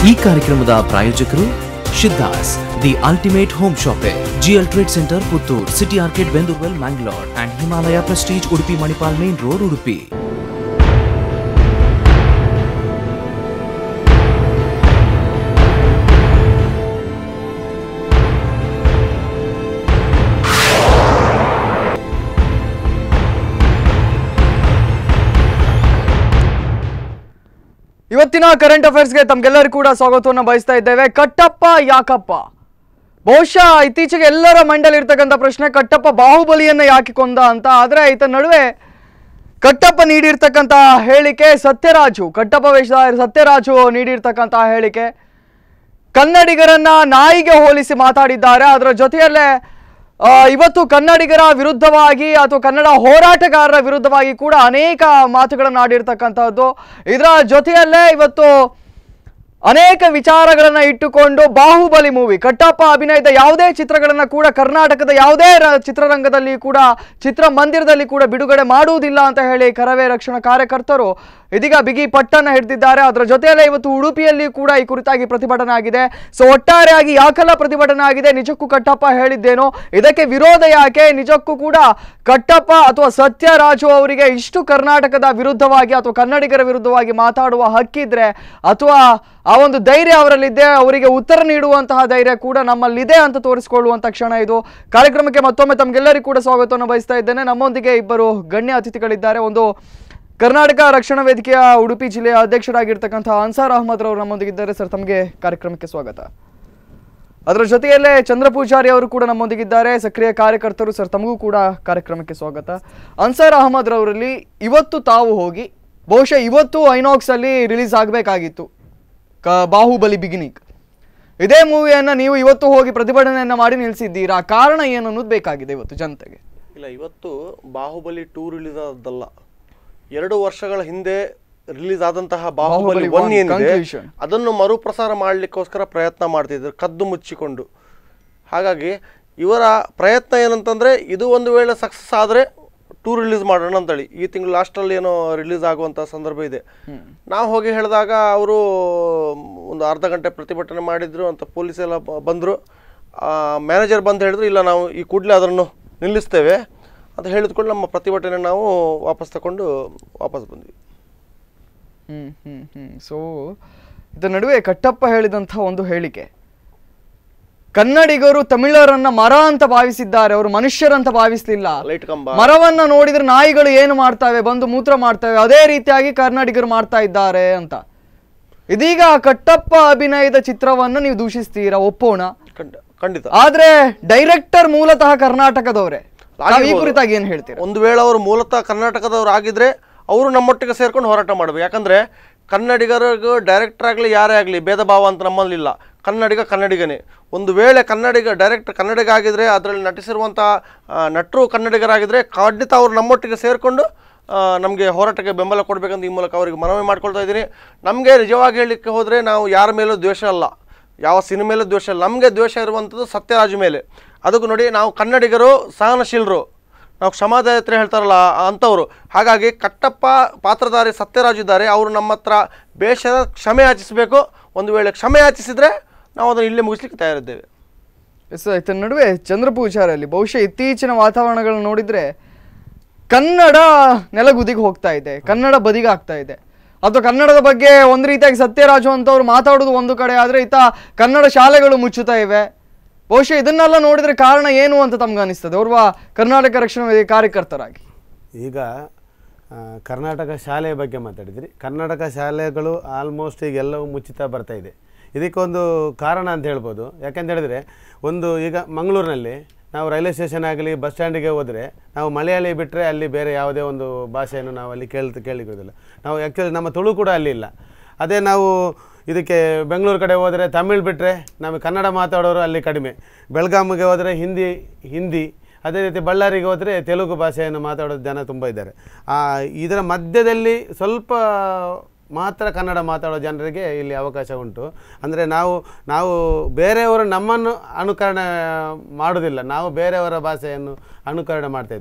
ಈ ಕಾರ್ಯಕ್ರಮದ ಪ್ರಾಯೋಜಕರು Shiddas the ultimate home shopping GL trade centre Puttur city arcade Bendoorwell Mangalore and Himalaya prestige Udupi Manipal main road Udupi ಇವತ್ತಿನ current ಅಫೇರ್ಸ್ಗೆ ತಮ್ಗೆಲ್ಲರಿಗೂ ಕೂಡ ಸ್ವಾಗತವನ್ನು ಬಯಸ್ತಾ ಇದ್ದೇವೆ ಕಟ್ಟಪ್ಪ ಯಾಕಪ್ಪ ಬಹುಶಃ ಇತ್ತೀಚೆಗೆ ಎಲ್ಲರ ಮೈಂಡಲ್ಲಿ ಇರ್ತಕ್ಕಂಥ ಪ್ರಶ್ನೆ ಕಟ್ಟಪ್ಪ ಬಾಹುಬಲಿಯನ್ನ ಯಾಕೆ ಕೊಂದ ಅಂತ ಆದ್ರೆ ಈತ ನಡುವೆ ಕಟ್ಟಪ್ಪ ನೀಡಿರ್ತಕ್ಕಂಥ ಹೇಳಿಕೆ ಸತ್ಯರಾಜು ಕಟ್ಟಪ್ಪ ವೇಷದ ಸತ್ಯರಾಜು ನೀಡಿರ್ತಕ್ಕಂಥ ಹೇಳಿಕೆ ಕನ್ನಡಿಗರನ್ನ ನಾಯಿಗೆ ಹೋಲಿಸಿ ಮಾತಾಡಿದ್ದಾರೆ ಅದರ ಜೊತೆಯಲ್ಲೇ ಆ, ಇವತ್ತು ಕನ್ನಡಿಗರ ವಿರುದ್ಧವಾಗಿ ಅಥವಾ ಕನ್ನಡ ಹೋರಾಟಗಾರರ ವಿರುದ್ಧವಾಗಿ ಕೂಡ ಅನೇಕ ಮಾತುಗಳನ್ನು ಆಡಿರ್ತಕ್ಕಂಥದ್ದು ಇದರ ಜೊತೆಯಲ್ಲೇ ಇವತ್ತು ಅನೇಕ ವಿಚಾರಗಳನ್ನ ಇಟ್ಟುಕೊಂಡು ಬಾಹುಬಲಿ ಮೂವಿ ಕಟ್ಟಪ್ಪ ಅಭಿನಯದ ಯಾವುದೇ ಚಿತ್ರಗಳನ್ನ ಕೂಡ ಕರ್ನಾಟಕದ ಯಾವುದೇ ರ- ಚಿತ್ರರಂಗದಲ್ಲಿ ಕೂಡ ಚಿತ್ರಮಂದಿರದಲ್ಲಿ ಕೂಡ ಬಿಡುಗಡೆ ಮಾಡುವುದಿಲ್ಲ ಅಂತ ಹೇಳಿ ಕರವೇ ರಕ್ಷಣಾ ಕಾರ್ಯಕರ್ತರು ಇದೀಗ ಬಿಗಿ ಪಟ್ಟನ್ನ ಹಿಡಿದಿದ್ದಾರೆ ಅದರ ಜೊತೆಯಲ್ಲೇ ಇವತ್ತು ಉಡುಪಿಯಲ್ಲಿ ಕೂಡ ಈ ಕುರಿತಾಗಿ ಪ್ರತಿಭಟನೆ ಆಗಿದೆ ಸೊ ಒಟ್ಟಾರೆಯಾಗಿ ಯಾಕೆಲ್ಲ ಪ್ರತಿಭಟನೆ ಆಗಿದೆ ನಿಜಕ್ಕೂ ಕಟ್ಟಪ್ಪ ಹೇಳಿದ್ದೇನೋ ಇದಕ್ಕೆ ವಿರೋಧ ಯಾಕೆ ನಿಜಕ್ಕೂ ಕೂಡ ಕಟ್ಟಪ್ಪ ಅಥವಾ ಸತ್ಯರಾಜು ಅವರಿಗೆ ಇಷ್ಟು ಕರ್ನಾಟಕದ ವಿರುದ್ಧವಾಗಿ ಅಥವಾ ಕನ್ನಡಿಗರ ವಿರುದ್ಧವಾಗಿ ಮಾತಾಡುವ ಹಕ್ಕಿದ್ರೆ ಅಥವಾ ಆ ಒಂದು ಧೈರ್ಯ ಅವರಲ್ಲಿದೆ ಅವರಿಗೆ ಉತ್ತರ ನೀಡುವಂತಹ ಧೈರ್ಯ ಕೂಡ ನಮ್ಮಲ್ಲಿದೆ ಅಂತ ತೋರಿಸಿಕೊಳ್ಳುವಂತ ಕ್ಷಣ ಇದು ಕಾರ್ಯಕ್ರಮಕ್ಕೆ ಮತ್ತೊಮ್ಮೆ ತಮ್ಗೆಲ್ಲರಿಗೂ ಕೂಡ ಸ್ವಾಗತವನ್ನು ಬಯಸ್ತಾ ಇದ್ದೇನೆ ನಮ್ಮೊಂದಿಗೆ ಇಬ್ಬರು ಗಣ್ಯ ಅತಿಥಿಗಳಿದ್ದಾರೆ ಒಂದು ಕರ್ನಾಟಕ ರಕ್ಷಣಾ ವೇದಿಕೆಯ ಉಡುಪಿ ಜಿಲ್ಲೆಯ ಅಧ್ಯಕ್ಷರಾಗಿರ್ತಕ್ಕಂಥ ಅನ್ಸಾರ್ ಅಹಮದ್ ರವರು ನಮ್ಮೊಂದಿಗಿದ್ದಾರೆ ಸರ್ ತಮಗೆ ಕಾರ್ಯಕ್ರಮಕ್ಕೆ ಸ್ವಾಗತ ಅದರ ಜೊತೆಯಲ್ಲೇ ಚಂದ್ರ ಪೂಜಾರಿ ಅವರು ಕೂಡ ನಮ್ಮೊಂದಿಗಿದ್ದಾರೆ ಸಕ್ರಿಯ ಕಾರ್ಯಕರ್ತರು ಸರ್ ತಮಗೂ ಕೂಡ ಕಾರ್ಯಕ್ರಮಕ್ಕೆ ಸ್ವಾಗತ ಅನ್ಸಾರ್ ಅಹಮದ್ ರವರಲ್ಲಿ ಇವತ್ತು ತಾವು ಹೋಗಿ ಬಹುಶಃ ಇವತ್ತು ಐನಾಕ್ಸ್ ಅಲ್ಲಿ ರಿಲೀಸ್ ಆಗಬೇಕಾಗಿತ್ತು ಕ ಬಾಹುಬಲಿ ಬಿಗಿನಿಂಗ್ ಇದೇ ಮೂವಿಯನ್ನ ನೀವು ಇವತ್ತು ಹೋಗಿ ಪ್ರತಿಭಟನೆಯನ್ನ ಮಾಡಿ ನಿಲ್ಲಿಸಿದ್ದೀರಾ ಕಾರಣ ಏನು ಅನ್ನೋದು ಬೇಕಾಗಿದೆ ಇವತ್ತು ಜನತೆಗೆ ಇಲ್ಲ ಇವತ್ತು ಬಾಹುಬಲಿ ಟೂ ರಿಲೀಸ್ ಆದದ್ದಲ್ಲ ಎರಡು ವರ್ಷಗಳ ಹಿಂದೆ ರಿಲೀಸ್ ಆದಂತಹ ಬಾಹುಬಲಿ ಬಾಹುಬಲಿ ಒನ್ one ಏನಿದೆ conclusion. ಅದನ್ನು ಮರುಪ್ರಸಾರ ಮಾಡಲಿಕ್ಕೋಸ್ಕರ ಪ್ರಯತ್ನ ಮಾಡ್ತಿದ್ರು ಕದ್ದು ಮುಚ್ಚಿಕೊಂಡು ಹಾಗಾಗಿ ಇವರ ಪ್ರಯತ್ನ ಏನಂತಂದ್ರೆ ಇದು ಒಂದು ವೇಳೆ ಸಕ್ಸಸ್ ಆದರೆ ಟೂ ರಿಲೀಸ್ ಮಾಡೋಣ ಅಂತೇಳಿ ಈ ತಿಂಗಳು ಲಾಸ್ಟಲ್ಲಿ ಏನೋ ರಿಲೀಸ್ ಆಗುವಂಥ ಸಂದರ್ಭ ಇದೆ ನಾವು ಹೋಗಿ ಹೇಳಿದಾಗ ಅವರು ಒಂದು ಅರ್ಧ ಗಂಟೆ ಪ್ರತಿಭಟನೆ ಮಾಡಿದ್ರು ಅಂತ ಪೊಲೀಸ್ ಎಲ್ಲ ಬ- ಬಂದರು ಮ್ಯಾನೇಜರ್ ಬಂದು ಹೇಳಿದ್ರು ಇಲ್ಲ ನಾವು ಈ ಕೂಡಲೇ ಅದನ್ನು ನಿಲ್ಲಿಸ್ತೇವೆ ಅಂತ ಹೇಳಿದ್ಕೊಂಡು ನಮ್ಮ ಪ್ರತಿಭಟನೆ ನಾವು ವಾಪಸ್ ತಗೊಂಡು ವಾಪಸ್ ಬಂದ್ವಿ ಹ್ಮ್ ಹ್ಮ್ ಹ್ಮ್ ಸೊ ಇದರ ನಡುವೆ ಕಟ್ಟಪ್ಪ ಹೇಳಿದಂಥ ಒಂದು ಹೇಳಿಕೆ ಕನ್ನಡಿಗರು ತಮಿಳರನ್ನ ಮರ ಅಂತ ಭಾವಿಸಿದ್ದಾರೆ ಅವರು ಮನುಷ್ಯರಂತ ಭಾವಿಸ್ಲಿಲ್ಲ ಲೈಟ್ ಕಂಬ ಮರವನ್ನ ನೋಡಿದ್ರೆ ನಾಯಿಗಳು ಏನು ಮಾಡ್ತವೆ ಬಂದು ಮೂತ್ರ ಮಾಡ್ತವೆ ಅದೇ ರೀತಿಯಾಗಿ ಕನ್ನಡಿಗರು ಮಾಡ್ತಾ ಇದ್ದಾರೆ ಅಂತ ಇದೀಗ ಕಟ್ಟಪ್ಪ ಅಭಿನಯದ ಚಿತ್ರವನ್ನ ನೀವು ದೂಷಿಸ್ತೀರಾ ಒಪ್ಪೋಣ ಖಂಡ ಖಂಡಿತ ಆದ್ರೆ ಡೈರೆಕ್ಟರ್ ಮೂಲತಃ ಕರ್ನಾಟಕದವರೇ ತಾವು ಈ ಆಗಿರ್ಬೋದು. ಕುರಿತಾಗಿ ಏನ್ ಹೇಳ್ತೀರಾ ಒಂದು ವೇಳೆ ಅವರು ಮೂಲತಃ ಕರ್ನಾಟಕದವ್ರು ಆಗಿದ್ರೆ ಅವರು ನಮ್ಮೊಟ್ಟಿಗೆ ಸೇರ್ಕೊಂಡು ಹೋರಾಟ ಮಾಡಬೇಕು ಯಾಕಂದ್ರೆ ಕನ್ನಡಿಗರಿಗೂ ಡೈರೆಕ್ಟರ್ ಆಗಲಿ ಯಾರೇ ಆಗಲಿ ಭೇದ ಭಾವ ಅಂತ ನಮ್ಮಲ್ಲಿಲ್ಲ ಕನ್ನಡಿಗ ಕನ್ನಡಿಗನೇ ಒಂದು ವೇಳೆ ಕನ್ನಡಿಗ ಡೈರೆಕ್ಟರ್ ಕನ್ನಡಿಗ ಆಗಿದ್ರೆ ಅದರಲ್ಲಿ ನಟಿಸಿರುವಂಥ ನಟರು ಕನ್ನಡಿಗರಾಗಿದ್ದರೆ ಖಂಡಿತ ಅವರು ನಮ್ಮೊಟ್ಟಿಗೆ ಸೇರಿಕೊಂಡು ನಮಗೆ ಹೋರಾಟಕ್ಕೆ ಬೆಂಬಲ ಕೊಡಬೇಕಂತ ಈ ಮೂಲಕ ಅವರಿಗೆ ಮನವಿ ಮಾಡ್ಕೊಳ್ತಾ ಇದ್ದೀನಿ ನಮಗೆ ನಿಜವಾಗಿ ಹೇಳಲಿಕ್ಕೆ ಹೋದರೆ ನಾವು ಯಾರ ಮೇಲೂ ದ್ವೇಷ ಅಲ್ಲ ಯಾವ ಸಿನಿಮೆ ಮೇಲೂ ದ್ವೇಷ ಇಲ್ಲ ನಮಗೆ ದ್ವೇಷ ಇರುವಂಥದ್ದು ಸತ್ಯರಾಜ್ ಮೇಲೆ ಅದಕ್ಕೂ ನೋಡಿ ನಾವು ಕನ್ನಡಿಗರು ಸಹನಶೀಲರು ನಾವು ಕ್ಷಮಾದಾಯತ್ರೆ ಹೇಳ್ತಾರಲ್ಲ ಅಂಥವ್ರು ಹಾಗಾಗಿ ಕಟ್ಟಪ್ಪ ಪಾತ್ರಧಾರಿ ಸತ್ಯರಾಜ್ ಇದ್ದಾರೆ ಅವರು ನಮ್ಮ ಹತ್ರ ಬೇಷರ ಕ್ಷಮೆ ಯಾಚಿಸಬೇಕು ಒಂದು ವೇಳೆ ಕ್ಷಮೆ ಯಾಚಿಸಿದರೆ ನಾವು ಅದನ್ನು ಇಲ್ಲೇ ಮುಗಿಸ್ಲಿಕ್ಕೆ ತಯಾರಿದ್ದೇವೆ ಎಸ್ ಇದರ ನಡುವೆ ಚಂದ್ರಪೂಜಾರಲ್ಲಿ ಬಹುಶಃ ಇತ್ತೀಚಿನ ವಾತಾವರಣಗಳನ್ನ ನೋಡಿದ್ರೆ ಕನ್ನಡ ನೆಲಗುದಿಗೆ ಹೋಗ್ತಾ ಇದೆ ಕನ್ನಡ ಬದಿಗಾಗ್ತಾ ಇದೆ ಅಥವಾ ಕನ್ನಡದ ಬಗ್ಗೆ ಒಂದು ರೀತಿಯಾಗಿ ಸತ್ಯರಾಜು ಅಂತವ್ರು ಮಾತಾಡೋದು ಒಂದು ಕಡೆ ಆದ್ರೆ ಈತ ಕನ್ನಡ ಶಾಲೆಗಳು ಮುಚ್ಚುತ್ತಾ ಇವೆ ಬಹುಶಃ ಇದನ್ನೆಲ್ಲ ನೋಡಿದ್ರೆ ಕಾರಣ ಏನು ಅಂತ ತಮ್ಗೆ ಅನಿಸ್ತದೆ ಓರ್ವ ಕರ್ನಾಟಕ ರಕ್ಷಣಾ ವೇದಿಕೆ ಕಾರ್ಯಕರ್ತರಾಗಿ ಈಗ ಆ, ಕರ್ನಾಟಕ ಶಾಲೆಯ ಬಗ್ಗೆ ಮಾತಾಡಿದ್ರಿ ಕರ್ನಾಟಕ ಶಾಲೆಗಳು ಆಲ್ಮೋಸ್ಟ್ ಈಗ ಎಲ್ಲವೂ ಮುಚ್ಚಿತ ಬರ್ತಾ ಇದೆ ಇದಕ್ಕೊಂದು ಕಾರಣ ಅಂತ ಹೇಳ್ಬೋದು ಯಾಕಂತ ಹೇಳಿದ್ರೆ ಒಂದು ಈಗ ಮಂಗಳೂರಿನಲ್ಲಿ ನಾವು ರೈಲ್ವೆ ಸ್ಟೇಷನ್ ಆಗಲಿ ಬಸ್ ಸ್ಟ್ಯಾಂಡಿಗೆ ಹೋದರೆ ನಾವು ಮಲಯಾಳಿ ಬಿಟ್ಟರೆ ಅಲ್ಲಿ ಬೇರೆ ಯಾವುದೇ ಒಂದು ಭಾಷೆಯನ್ನು ನಾವು ಅಲ್ಲಿ ಕೇಳ್ ಕೇಳಿಕೊಳ್ಳೋದಿಲ್ಲ ನಾವು ಆ್ಯಕ್ಚುಲಿ ನಮ್ಮ ತುಳು ಕೂಡ ಅಲ್ಲಿ ಇಲ್ಲ ಅದೇ ನಾವು ಇದಕ್ಕೆ ಬೆಂಗಳೂರು ಕಡೆ ಹೋದರೆ ತಮಿಳ್ ಬಿಟ್ಟರೆ ನಮಗೆ ಕನ್ನಡ ಮಾತಾಡೋರು ಅಲ್ಲಿ ಕಡಿಮೆ ಬೆಳಗಾಮಿಗೆ ಹೋದರೆ ಹಿಂದಿ ಹಿಂದಿ ಅದೇ ರೀತಿ ಬಳ್ಳಾರಿಗೆ ಹೋದರೆ ತೆಲುಗು ಭಾಷೆಯನ್ನು ಮಾತಾಡೋ ಜನ ತುಂಬ ಇದ್ದಾರೆ ಆ, ಇದರ ಮಧ್ಯದಲ್ಲಿ ಸ್ವಲ್ಪ ಮಾತ್ರ ಕನ್ನಡ ಮಾತಾಡೋ ಜನರಿಗೆ ಇಲ್ಲಿ ಅವಕಾಶ ಉಂಟು ಅಂದರೆ ನಾವು ನಾವು ಬೇರೆಯವರು ನಮ್ಮನ್ನು ಅನುಕರಣೆ ಮಾಡೋದಿಲ್ಲ ನಾವು ಬೇರೆಯವರ ಭಾಷೆಯನ್ನು ಅನುಕರಣೆ ಮಾಡ್ತಾ ಇದ್ದೇವೆ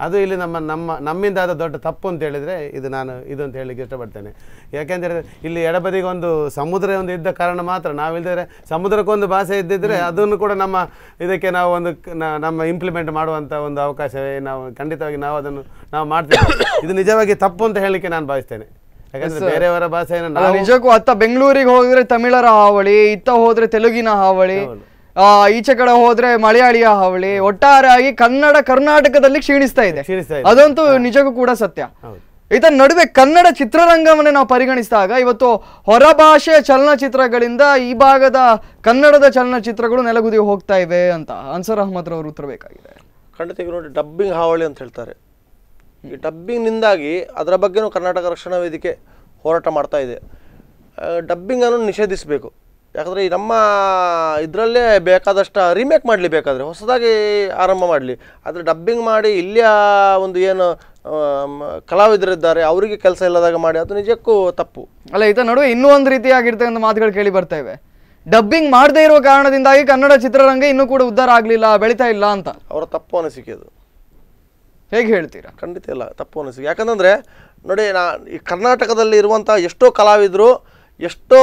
ಅದು ಇಲ್ಲಿ ನಮ್ಮ ನಮ್ಮ ನಮ್ಮಿಂದ ಆದ ದೊಡ್ಡ ತಪ್ಪು ಅಂತ ಹೇಳಿದರೆ ಇದು ನಾನು ಇದು ಅಂತ ಹೇಳಲಿಕ್ಕೆ ಇಷ್ಟಪಡ್ತೇನೆ ಯಾಕೆಂದರೆ ಇಲ್ಲಿ ಎಡಬದಿಗೆ ಒಂದು ಸಮುದ್ರ ಒಂದು ಇದ್ದ ಕಾರಣ ಮಾತ್ರ ನಾವಿಲ್ಲದ್ರೆ ಸಮುದ್ರಕ್ಕೊಂದು ಭಾಷೆ ಇದ್ದಿದ್ರೆ ಅದನ್ನು ಕೂಡ ನಮ್ಮ ಇದಕ್ಕೆ ನಾವು ಒಂದು ಕ- ನ- ನಮ್ಮ ಇಂಪ್ಲಿಮೆಂಟ್ ಮಾಡುವಂಥ ಒಂದು ಅವಕಾಶವೇ ನಾವು ಖಂಡಿತವಾಗಿ ನಾವು ಅದನ್ನು ನಾವು ಮಾಡ್ತೇವೆ ಇದು ನಿಜವಾಗಿ ತಪ್ಪು ಅಂತ ಹೇಳಲಿಕ್ಕೆ ನಾನು ಭಾವಿಸ್ತೇನೆ ಯಾಕಂದ್ರೆ ಬೇರೆಯವರ ಭಾಷೆಯನ್ನು ಅಲ್ಲ, ನಾವು ನಿಜಕ್ಕೂ ಅತ್ತ ಬೆಂಗಳೂರಿಗೆ ಹೋದ್ರೆ ತಮಿಳರ ಹಾವಳಿ ಇತ್ತ ಹೋದ್ರೆ ತೆಲುಗಿನ ಹಾವಳಿ ಆ, ಈಚೆ ಕಡೆ ಹೋದ್ರೆ ಮಲಯಾಳಿಯ ಹಾವಳಿ ಒಟ್ಟಾರೆಯಾಗಿ ಕನ್ನಡ ಕರ್ನಾಟಕದಲ್ಲಿ ಕ್ಷೀಣಿಸ್ತಾ ಇದೆ ಕ್ಷೀಣಿಸ್ತಾ ಇದೆ. ಅದಂತೂ ನಿಜಕ್ಕೂ ಕೂಡ ಸತ್ಯ ಹೌದು. ಇದರ ನಡುವೆ ಕನ್ನಡ ಚಿತ್ರರಂಗವನ್ನೇ ನಾವು ಪರಿಗಣಿಸಿದಾಗ ಇವತ್ತು ಹೊರಭಾಷೆಯ ಚಲನಚಿತ್ರಗಳಿಂದ ಈ ಭಾಗದ ಕನ್ನಡದ ಚಲನಚಿತ್ರಗಳು ನೆಲಗುದಿ ಹೋಗ್ತಾ ಇವೆ ಅಂತ ಅನ್ಸರ್ ಅಹಮದ್ ರವರು ಉತ್ತರ ಬೇಕಾಗಿದೆ ಖಂಡಿತ ಈಗ ನೋಡಿ ಡಬ್ಬಿಂಗ್ ಹಾವಳಿ ಅಂತ ಹೇಳ್ತಾರೆ ಈ ಡಬ್ಬಿಂಗ್ನಿಂದಾಗಿ ಅದರ ಬಗ್ಗೆನೂ ಕರ್ನಾಟಕ ರಕ್ಷಣಾ ವೇದಿಕೆ ಹೋರಾಟ ಮಾಡ್ತಾ ಇದೆ ಡಬ್ಬಿಂಗನ್ನು ನಿಷೇಧಿಸಬೇಕು ಯಾಕಂದರೆ ಈ ನಮ್ಮ ಇದರಲ್ಲೇ ಬೇಕಾದಷ್ಟು ರೀಮೇಕ್ ಮಾಡಲಿ ಬೇಕಾದರೆ ಹೊಸದಾಗಿ ಆರಂಭ ಮಾಡಲಿ ಆದರೆ ಡಬ್ಬಿಂಗ್ ಮಾಡಿ ಇಲ್ಲಿಯ ಒಂದು ಏನು ಆಮ್, ಕಲಾವಿದರಿದ್ದಾರೆ ಅವರಿಗೆ ಕೆಲಸ ಇಲ್ಲದಾಗ ಮಾಡಿ ಅದು ನಿಜಕ್ಕೂ ತಪ್ಪು ಅಲ್ಲ ಈತ ನಡುವೆ ಇನ್ನೂ ಒಂದು ರೀತಿಯಾಗಿರ್ತಕ್ಕಂಥ ಮಾತುಗಳು ಕೇಳಿ ಬರ್ತಾ ಇವೆ ಡಬ್ಬಿಂಗ್ ಮಾಡದೇ ಇರುವ ಕಾರಣದಿಂದಾಗಿ ಕನ್ನಡ ಚಿತ್ರರಂಗ ಇನ್ನೂ ಕೂಡ ಉದ್ಧಾರ ಆಗ್ಲಿಲ್ಲ ಬೆಳಿತಾ ಇಲ್ಲ ಅಂತ ಅವರ ತಪ್ಪು ಅನಿಸಿಕೆ ಅದು ಹೇಗೆ ಹೇಳ್ತೀರಾ ಖಂಡಿತ ಇಲ್ಲ ತಪ್ಪು ಅನಿಸಿಕೆ ಯಾಕಂತಂದರೆ ನೋಡಿ ನಾ ಈ ಕರ್ನಾಟಕದಲ್ಲಿ ಇರುವಂಥ ಎಷ್ಟೋ ಕಲಾವಿದರು ಎಷ್ಟೋ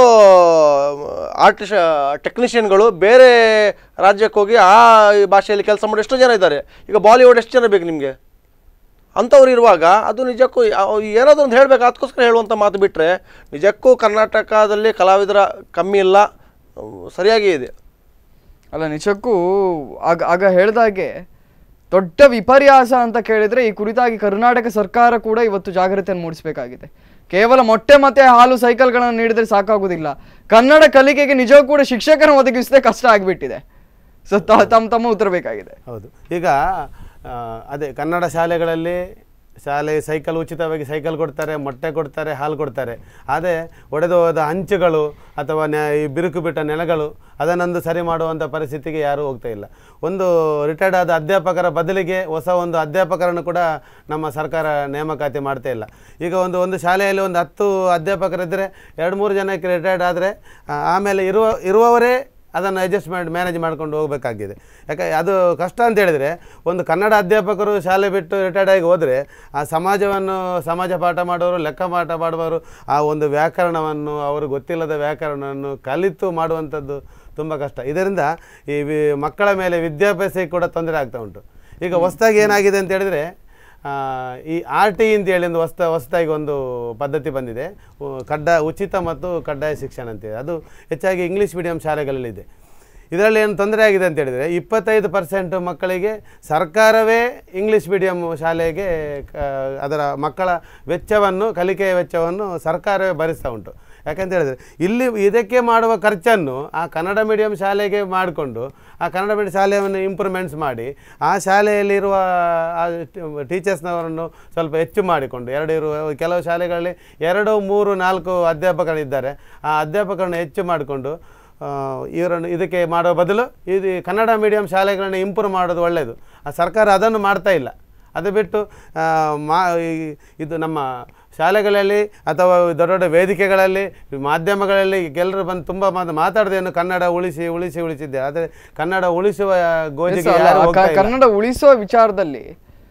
ಆರ್ಟಿಸ್ಟ್ ಟೆಕ್ನಿಷಿಯನ್ಗಳು ಬೇರೆ ರಾಜ್ಯಕ್ಕೆ ಹೋಗಿ ಆ ಭಾಷೆಯಲ್ಲಿ ಕೆಲಸ ಮಾಡಿ ಎಷ್ಟೋ ಜನ ಇದ್ದಾರೆ ಈಗ ಬಾಲಿವುಡ್ ಎಷ್ಟು ಜನ ಬೇಕು ನಿಮಗೆ ಅಂಥವ್ರು ಇರುವಾಗ ಅದು ನಿಜಕ್ಕೂ ಯಾವ- ಏನಾದರೂ ಒಂದು ಹೇಳಬೇಕು ಅದಕ್ಕೋಸ್ಕರ ಹೇಳುವಂಥ ಮಾತು ಬಿಟ್ಟರೆ ನಿಜಕ್ಕೂ ಕರ್ನಾಟಕದಲ್ಲಿ ಕಲಾವಿದರ ಕಮ್ಮಿ ಇಲ್ಲ ಅಹ್, ಸರಿಯಾಗೇ ಇದೆ ಅಲ್ಲ ನಿಜಕ್ಕೂ ಆಗ ಆಗ ಹೇಳ್ದಾಗೆ ದೊಡ್ಡ ವಿಪರ್ಯಾಸ ಅಂತ ಕೇಳಿದ್ರೆ ಈ ಕುರಿತಾಗಿ ಕರ್ನಾಟಕ ಸರ್ಕಾರ ಕೂಡ ಇವತ್ತು ಜಾಗೃತಿಯನ್ನು ಮೂಡಿಸಬೇಕಾಗಿದೆ ಕೇವಲ ಮೊಟ್ಟೆ ಮತ್ತೆ ಹಾಲು ಸೈಕಲ್ಗಳನ್ನು ನೀಡಿದ್ರೆ ಸಾಕಾಗುವುದಿಲ್ಲ ಕನ್ನಡ ಕಲಿಕೆಗೆ ನಿಜವೂ ಕೂಡ ಶಿಕ್ಷಕರನ್ನು ಒದಗಿಸದೆ ಕಷ್ಟ ಆಗಿಬಿಟ್ಟಿದೆ ಸೊ ತಮ್ಮ ತಮ್ಮ ಉತ್ತರ ಬೇಕಾಗಿದೆ ಹೌದು ಈಗ ಆ, ಅದೇ ಕನ್ನಡ ಶಾಲೆಗಳಲ್ಲಿ ಶಾಲೆ ಸೈಕಲ್ ಉಚಿತವಾಗಿ ಸೈಕಲ್ ಕೊಡ್ತಾರೆ ಮೊಟ್ಟೆ ಕೊಡ್ತಾರೆ ಹಾಲು ಕೊಡ್ತಾರೆ ಆದರೆ ಒಡೆದು ಹೋದ ಹಂಚುಗಳು ಅಥವಾ ನೆ ಈ ಬಿರುಕು ಬಿಟ್ಟ ನೆಲಗಳು ಅದನ್ನೊಂದು ಸರಿ ಮಾಡುವಂಥ ಪರಿಸ್ಥಿತಿಗೆ ಯಾರೂ ಹೋಗ್ತಾ ಇಲ್ಲ ಒಂದು ರಿಟೈರ್ಡ್ ಆದ ಅಧ್ಯಾಪಕರ ಬದಲಿಗೆ ಹೊಸ ಒಂದು ಅಧ್ಯಾಪಕರನ್ನು ಕೂಡ ನಮ್ಮ ಸರ್ಕಾರ ನೇಮಕಾತಿ ಮಾಡ್ತಾ ಇಲ್ಲ ಈಗ ಒಂದು ಒಂದು ಶಾಲೆಯಲ್ಲಿ ಒಂದು ಹತ್ತು ಅಧ್ಯಾಪಕರಿದ್ದರೆ ಎರಡು ಮೂರು ಜನಕ್ಕೆ ರಿಟೈರ್ಡ್ ಆದರೆ ಆಮೇಲೆ ಇರುವ ಇರುವವರೇ ಅದನ್ನು ಅಡ್ಜಸ್ಟ್ಮೆಂಟ್ ಮ್ಯಾನೇಜ್ ಮಾಡ್ಕೊಂಡು ಹೋಗಬೇಕಾಗಿದೆ ಯಾಕೆ ಅದು ಕಷ್ಟ ಅಂತ ಹೇಳಿದರೆ ಒಂದು ಕನ್ನಡ ಅಧ್ಯಾಪಕರು ಶಾಲೆ ಬಿಟ್ಟು ರಿಟೈರ್ಡ್ ಆಗಿ ಹೋದರೆ ಆ ಸಮಾಜವನ್ನು ಸಮಾಜ ಪಾಠ ಮಾಡೋರು ಲೆಕ್ಕ ಪಾಠ ಮಾಡುವವರು ಆ ಒಂದು ವ್ಯಾಕರಣವನ್ನು ಅವರು ಗೊತ್ತಿಲ್ಲದ ವ್ಯಾಕರಣವನ್ನು ಕಲಿತು ಮಾಡುವಂಥದ್ದು ತುಂಬ ಕಷ್ಟ ಇದರಿಂದ ಈ ವಿ- ಮಕ್ಕಳ ಮೇಲೆ ವಿದ್ಯಾಭ್ಯಾಸಕ್ಕೆ ಕೂಡ ತೊಂದರೆ ಆಗ್ತಾ ಉಂಟು ಈಗ ಹೊಸದಾಗಿ ಏನಾಗಿದೆ ಅಂತ ಹೇಳಿದರೆ ಆ, ಈ ಆರ್ ಟಿ ಅಂತೇಳಿ ಒಂದು ಹೊಸ ಹೊಸದಾಗಿ ಒಂದು ಪದ್ಧತಿ ಬಂದಿದೆ ಉ- ಕಡ್ಡಾಯ ಉಚಿತ ಮತ್ತು ಕಡ್ಡಾಯ ಶಿಕ್ಷಣ ಅಂತೇಳಿ ಅದು ಹೆಚ್ಚಾಗಿ ಇಂಗ್ಲೀಷ್ ಮೀಡಿಯಂ ಶಾಲೆಗಳಲ್ಲಿದೆ ಇದರಲ್ಲಿ ಏನು ತೊಂದರೆ ಆಗಿದೆ ಅಂತ ಹೇಳಿದರೆ ಇಪ್ಪತ್ತೈದು ಪರ್ಸೆಂಟ್ ಮಕ್ಕಳಿಗೆ ಸರ್ಕಾರವೇ ಇಂಗ್ಲೀಷ್ ಮೀಡಿಯಂ ಶಾಲೆಗೆ ಕ- ಅದರ ಮಕ್ಕಳ ವೆಚ್ಚವನ್ನು ಕಲಿಕೆಯ ವೆಚ್ಚವನ್ನು ಸರ್ಕಾರವೇ ಭರಿಸ್ತಾ ಉಂಟು ಯಾಕಂತ ಹೇಳಿದ್ರೆ ಇಲ್ಲಿ ಇದಕ್ಕೆ ಮಾಡುವ ಖರ್ಚನ್ನು ಆ ಕನ್ನಡ ಮೀಡಿಯಂ ಶಾಲೆಗೆ ಮಾಡಿಕೊಂಡು ಆ ಕನ್ನಡ ಮೀಡಿಯಂ ಶಾಲೆಯನ್ನು ಇಂಪ್ರೂವ್ಮೆಂಟ್ಸ್ ಮಾಡಿ ಆ ಶಾಲೆಯಲ್ಲಿರುವ ಆ ಟೀಚರ್ಸ್ನವರನ್ನು ಸ್ವಲ್ಪ ಹೆಚ್ಚು ಮಾಡಿಕೊಂಡು ಎರಡು ಇರುವ ಕೆಲವು ಶಾಲೆಗಳಲ್ಲಿ ಎರಡು ಮೂರು ನಾಲ್ಕು ಅಧ್ಯಾಪಕರಿದ್ದಾರೆ ಆ ಅಧ್ಯಾಪಕರನ್ನು ಹೆಚ್ಚು ಮಾಡಿಕೊಂಡು ಆ, ಇವರನ್ನು ಇದಕ್ಕೆ ಮಾಡೋ ಬದಲು ಇದು ಕನ್ನಡ ಮೀಡಿಯಂ ಶಾಲೆಗಳನ್ನು ಇಂಪ್ರೂವ್ ಮಾಡೋದು ಒಳ್ಳೆಯದು ಆ ಸರ್ಕಾರ ಅದನ್ನು ಮಾಡ್ತಾ ಇಲ್ಲ ಅದು ಬಿಟ್ಟು ಆ, ಮಾ ಈ- ಇದು ನಮ್ಮ ಶಾಲೆಗಳಲ್ಲಿ ಅಥವಾ ದೊಡ್ಡ ದೊಡ್ಡ ವೇದಿಕೆಗಳಲ್ಲಿ ಮಾಧ್ಯಮಗಳಲ್ಲಿ ಎಲ್ಲರೂ ಬಂದು ತುಂಬ ಮಾತು ಮಾತಾಡೋದೇನು ಕನ್ನಡ ಉಳಿಸಿ ಉಳಿಸಿ ಉಳಿಸಿದ್ದೆ ಆದರೆ ಕನ್ನಡ ಉಳಿಸುವ ಗೋಜಿಗೆ ಅಲ್ಲ, ಯಾರು ಆ ಹೋಗ್ತಾ ಕ- ಇಲ್ಲ. ಕನ್ನಡ ಉಳಿಸೋ ವಿಚಾರದಲ್ಲಿ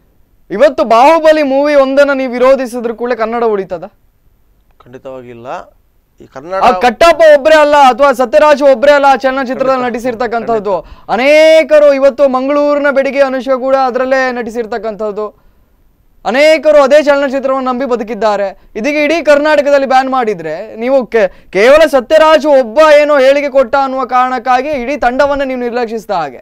ಇವತ್ತು ಬಾಹುಬಲಿ ಮೂವಿ ಒಂದನ್ನ ನೀವು ವಿರೋಧಿಸಿದ್ರ ಕೂಡಲೇ ಕನ್ನಡ ಉಳಿತದ ಖಂಡಿತವಾಗಿ ಇಲ್ಲ ಈ ಆ ಕನ್ನಡ ಕಟ್ಟಪ್ಪ ಒಬ್ರೇ ಅಲ್ಲ ಅಥವಾ ಸತ್ಯರಾಜ್ ಒಬ್ರೇ ಅಲ್ಲ ಆ ಚಲನಚಿತ್ರದಲ್ಲಿ ನಟಿಸಿರ್ತಕ್ಕಂಥದ್ದು ಅನೇಕರು ಇವತ್ತು ಮಂಗಳೂರಿನ ಬೆಡಿಗೆ ಅನುಷ್ಕಾ ಕೂಡ ಅದರಲ್ಲೇ ನಟಿಸಿರ್ತಕ್ಕಂಥದ್ದು ಅನೇಕರು ಅದೇ ಚಲನಚಿತ್ರವನ್ನು ನಂಬಿ ಬದುಕಿದ್ದಾರೆ ಇದೀಗ ಇಡೀ ಕರ್ನಾಟಕದಲ್ಲಿ ಬ್ಯಾನ್ ಮಾಡಿದ್ರೆ ನೀವು ಕೆ- ಕೇವಲ ಸತ್ಯರಾಜ್ ಒಬ್ಬ ಏನೋ ಹೇಳಿಕೆ ಕೊಟ್ಟ ಅನ್ನುವ ಕಾರಣಕ್ಕಾಗಿ ಇಡೀ ತಂಡವನ್ನ ನೀವು ನಿರ್ಲಕ್ಷಿಸಿದ ಹಾಗೆ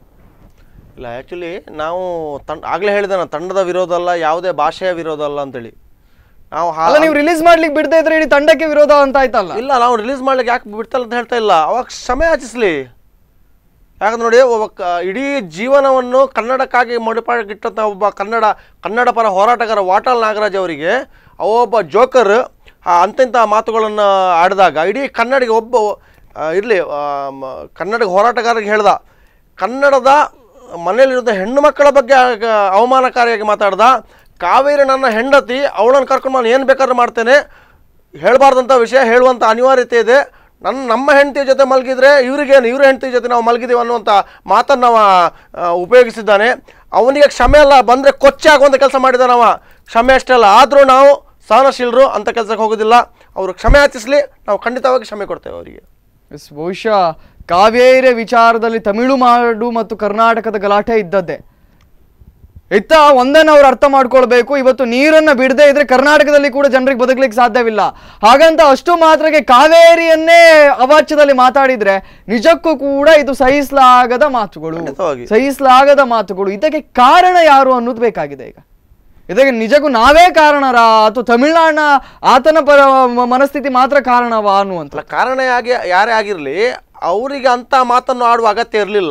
ಇಲ್ಲ ಆ್ಯಕ್ಚುಲಿ ನಾವು ತಂಡ ಆಗಲೇ ಹೇಳಿದೆ ನಾನು ತಂಡದ ವಿರೋಧ ಅಲ್ಲ ಯಾವುದೇ ಭಾಷೆಯ ವಿರೋಧ ಅಲ್ಲ ಅಂತೇಳಿ ನಾವು ಹಾ- ಅಲ್ಲ ನೀವು ರಿಲೀಸ್ ಮಾಡ್ಲಿಕ್ಕೆ ಬಿಡದೇ ಇದ್ರೆ ಇಡೀ ತಂಡಕ್ಕೆ ವಿರೋಧ ಅಂತ ಆಯ್ತಲ್ಲ ಇಲ್ಲ ನಾವು ರಿಲೀಸ್ ಮಾಡ್ಲಿಕ್ಕೆ ಯಾಕೆ ಬಿಡ್ತಲ್ಲ ಅಂತ ಹೇಳ್ತಾ ಇಲ್ಲ ಅವಾಗ ಕ್ಷಮೆ ಯಾಚಿಸ್ಲಿ ಯಾಕಂದ್ರೆ ನೋಡಿ ಒಬ್ಬ ಕ- ಇಡೀ ಜೀವನವನ್ನು ಕನ್ನಡಕ್ಕಾಗಿ ಮುಡಿಪಾಗಿಟ್ಟಂಥ ಒಬ್ಬ ಕನ್ನಡ ಕನ್ನಡ ಪರ ಹೋರಾಟಗಾರ ವಾಟಾಳ್ ನಾಗರಾಜ್ ಅವರಿಗೆ ಒಬ್ಬ ಜೋಕರ್ ಅಂತಿಂಥ ಮಾತುಗಳನ್ನು ಆಡಿದಾಗ ಇಡೀ ಕನ್ನಡಿಗ ಒಬ್ಬ ಇರಲಿ ಕನ್ನಡ ಹೋರಾಟಗಾರರಿಗೆ ಹೇಳ್ದ ಕನ್ನಡದ ಮನೆಯಲ್ಲಿರುವ ಹೆಣ್ಣು ಮಕ್ಕಳ ಬಗ್ಗೆ ಆ- ಅವಮಾನಕಾರಿಯಾಗಿ ಮಾತಾಡ್ದ ಕಾವೇರಿ ನನ್ನ ಹೆಂಡತಿ ಅವಳನ್ನು ಕರ್ಕೊಂಡು ನಾನು ಏನು ಬೇಕಾದ್ರೂ ಮಾಡ್ತೇನೆ ಹೇಳಬಾರ್ದಂಥ ವಿಷಯ ಹೇಳುವಂಥ ಅನಿವಾರ್ಯತೆ ಇದೆ ನನ್ನ ನಮ್ಮ ಹೆಂಡತಿ ಜೊತೆ ಮಲಗಿದ್ರೆ ಇವ್ರಿಗೇನು ಇವ್ರ ಹೆಂಡತಿ ಜೊತೆ ನಾವು ಮಲಗಿದ್ದೀವಿ ಅನ್ನುವಂಥ ಮಾತನ್ನು ನಾವು ಆ, ಉಪಯೋಗಿಸಿದ್ದಾನೆ ಅವನಿಗೆ ಕ್ಷಮೆ ಅಲ್ಲ ಬಂದರೆ ಕೊಚ್ಚೆ ಆಗುವಂಥ ಕೆಲಸ ಮಾಡಿದಾನವ ಕ್ಷಮೆ ಅಷ್ಟೇ ಅಲ್ಲ ಆದರೂ ನಾವು ಸಹನಶೀಲರು ಅಂಥ ಕೆಲಸಕ್ಕೆ ಹೋಗೋದಿಲ್ಲ ಅವರು ಕ್ಷಮೆ ಯಾಚಿಸಲಿ ನಾವು ಖಂಡಿತವಾಗಿ ಕ್ಷಮೆ ಕೊಡ್ತೇವೆ ಅವರಿಗೆ ಎಸ್ ಬಹುಶಃ ಕಾವೇರಿ ವಿಚಾರದಲ್ಲಿ ತಮಿಳುನಾಡು ಮತ್ತು ಕರ್ನಾಟಕದ ಗಲಾಟೆ ಇದ್ದದ್ದೇ ಇತ್ತ ಒಂದನ್ನು ಅವ್ರು ಅರ್ಥ ಮಾಡ್ಕೊಳ್ಬೇಕು ಇವತ್ತು ನೀರನ್ನ ಬಿಡದೆ ಇದ್ರೆ ಕರ್ನಾಟಕದಲ್ಲಿ ಕೂಡ ಜನರಿಗೆ ಬದುಕಲಿಕ್ಕೆ ಸಾಧ್ಯವಿಲ್ಲ ಹಾಗಂತ ಅಷ್ಟು ಮಾತ್ರಕ್ಕೆ ಕಾವೇರಿಯನ್ನೇ ಅವಾಚ್ಯದಲ್ಲಿ ಮಾತಾಡಿದ್ರೆ ನಿಜಕ್ಕೂ ಕೂಡ ಇದು ಸಹಿಸಲಾಗದ ಮಾತುಗಳು ಖಂಡಿತವಾಗಿ. ಸಹಿಸಲಾಗದ ಮಾತುಗಳು ಇದಕ್ಕೆ ಕಾರಣ ಯಾರು ಅನ್ನೋದು ಬೇಕಾಗಿದೆ ಈಗ ಇದಕ್ಕೆ ನಿಜಕ್ಕೂ ನಾವೇ ಕಾರಣರಾ ಅಥವಾ ತಮಿಳ್ನಾಡಿನ ಆತನ ಪರ ಮ- ಮನಸ್ಥಿತಿ ಮಾತ್ರ ಕಾರಣವಾ ಅನ್ನುವಂಥ ಅಲ್ಲ ಕಾರಣ ಯಾಗಿ ಯಾರೇ ಆಗಿರಲಿ ಅವರಿಗೆ ಅಂಥ ಮಾತನ್ನು ಆಡುವ ಅಗತ್ಯ ಇರಲಿಲ್ಲ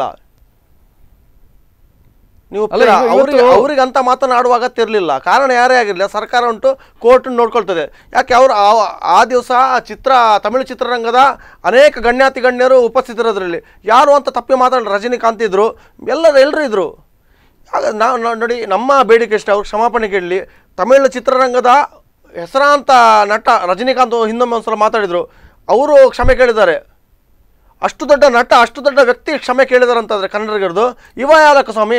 ನೀವು ಅಲ್ಲ, ಒಪ್ತೀರಾ? ಈಗ ಅವ್ರಿಗೆ ಇವತ್ತು- ಅವ್ರಿಗೆ ಅಂತ ಮಾತನ್ನು ಆಡುವ ಅಗತ್ಯ ಇರಲಿಲ್ಲ ಕಾರಣ ಯಾರೇ ಆಗಿರಲಿಲ್ಲ ಸರ್ಕಾರ ಉಂಟು ಕೋರ್ಟ್ ನೋಡ್ಕೊಳ್ತದೆ ಯಾಕೆ ಅವರು ಆ- ಆ ದಿವಸ ಚಿತ್ರ ತಮಿಳು ಚಿತ್ರರಂಗದ ಅನೇಕ ಗಣ್ಯಾತಿ ಗಣ್ಯರು ಉಪಸ್ಥಿತರಿದ್ರಲ್ಲಿ ಯಾರು ಅಂತ ತಪ್ಪಿ ಮಾತಾಡಲಿ ರಜನಿಕಾಂತ್ ಇದ್ರು ಎಲ್ಲರೂ ಎಲ್ಲರೂ ಇದ್ರು ಆಗ ನಾವು ನೋಡಿ ನಮ್ಮ ಬೇಡಿಕೆ ಇಷ್ಟ ಅವ್ರು ಕ್ಷಮಾಪಣೆ ಕೇಳಲಿ ತಮಿಳು ಚಿತ್ರರಂಗದ ಹೆಸರಾಂತ ನಟ ರಜನಿಕಾಂತ್ ಹಿಂದೊಮ್ಮೆ ಒಂದ್ಸಲ ಮಾತಾಡಿದರು ಅವರು ಕ್ಷಮೆ ಕೇಳಿದ್ದಾರೆ ಅಷ್ಟು ದೊಡ್ಡ ನಟ ಅಷ್ಟು ದೊಡ್ಡ ವ್ಯಕ್ತಿ ಕ್ಷಮೆ ಕೇಳಿದಾರೆ ಅಂತಂದ್ರೆ ಕನ್ನಡಿಗರದು ಇವ ಯಾಲಕ್ಕ ಸ್ವಾಮಿ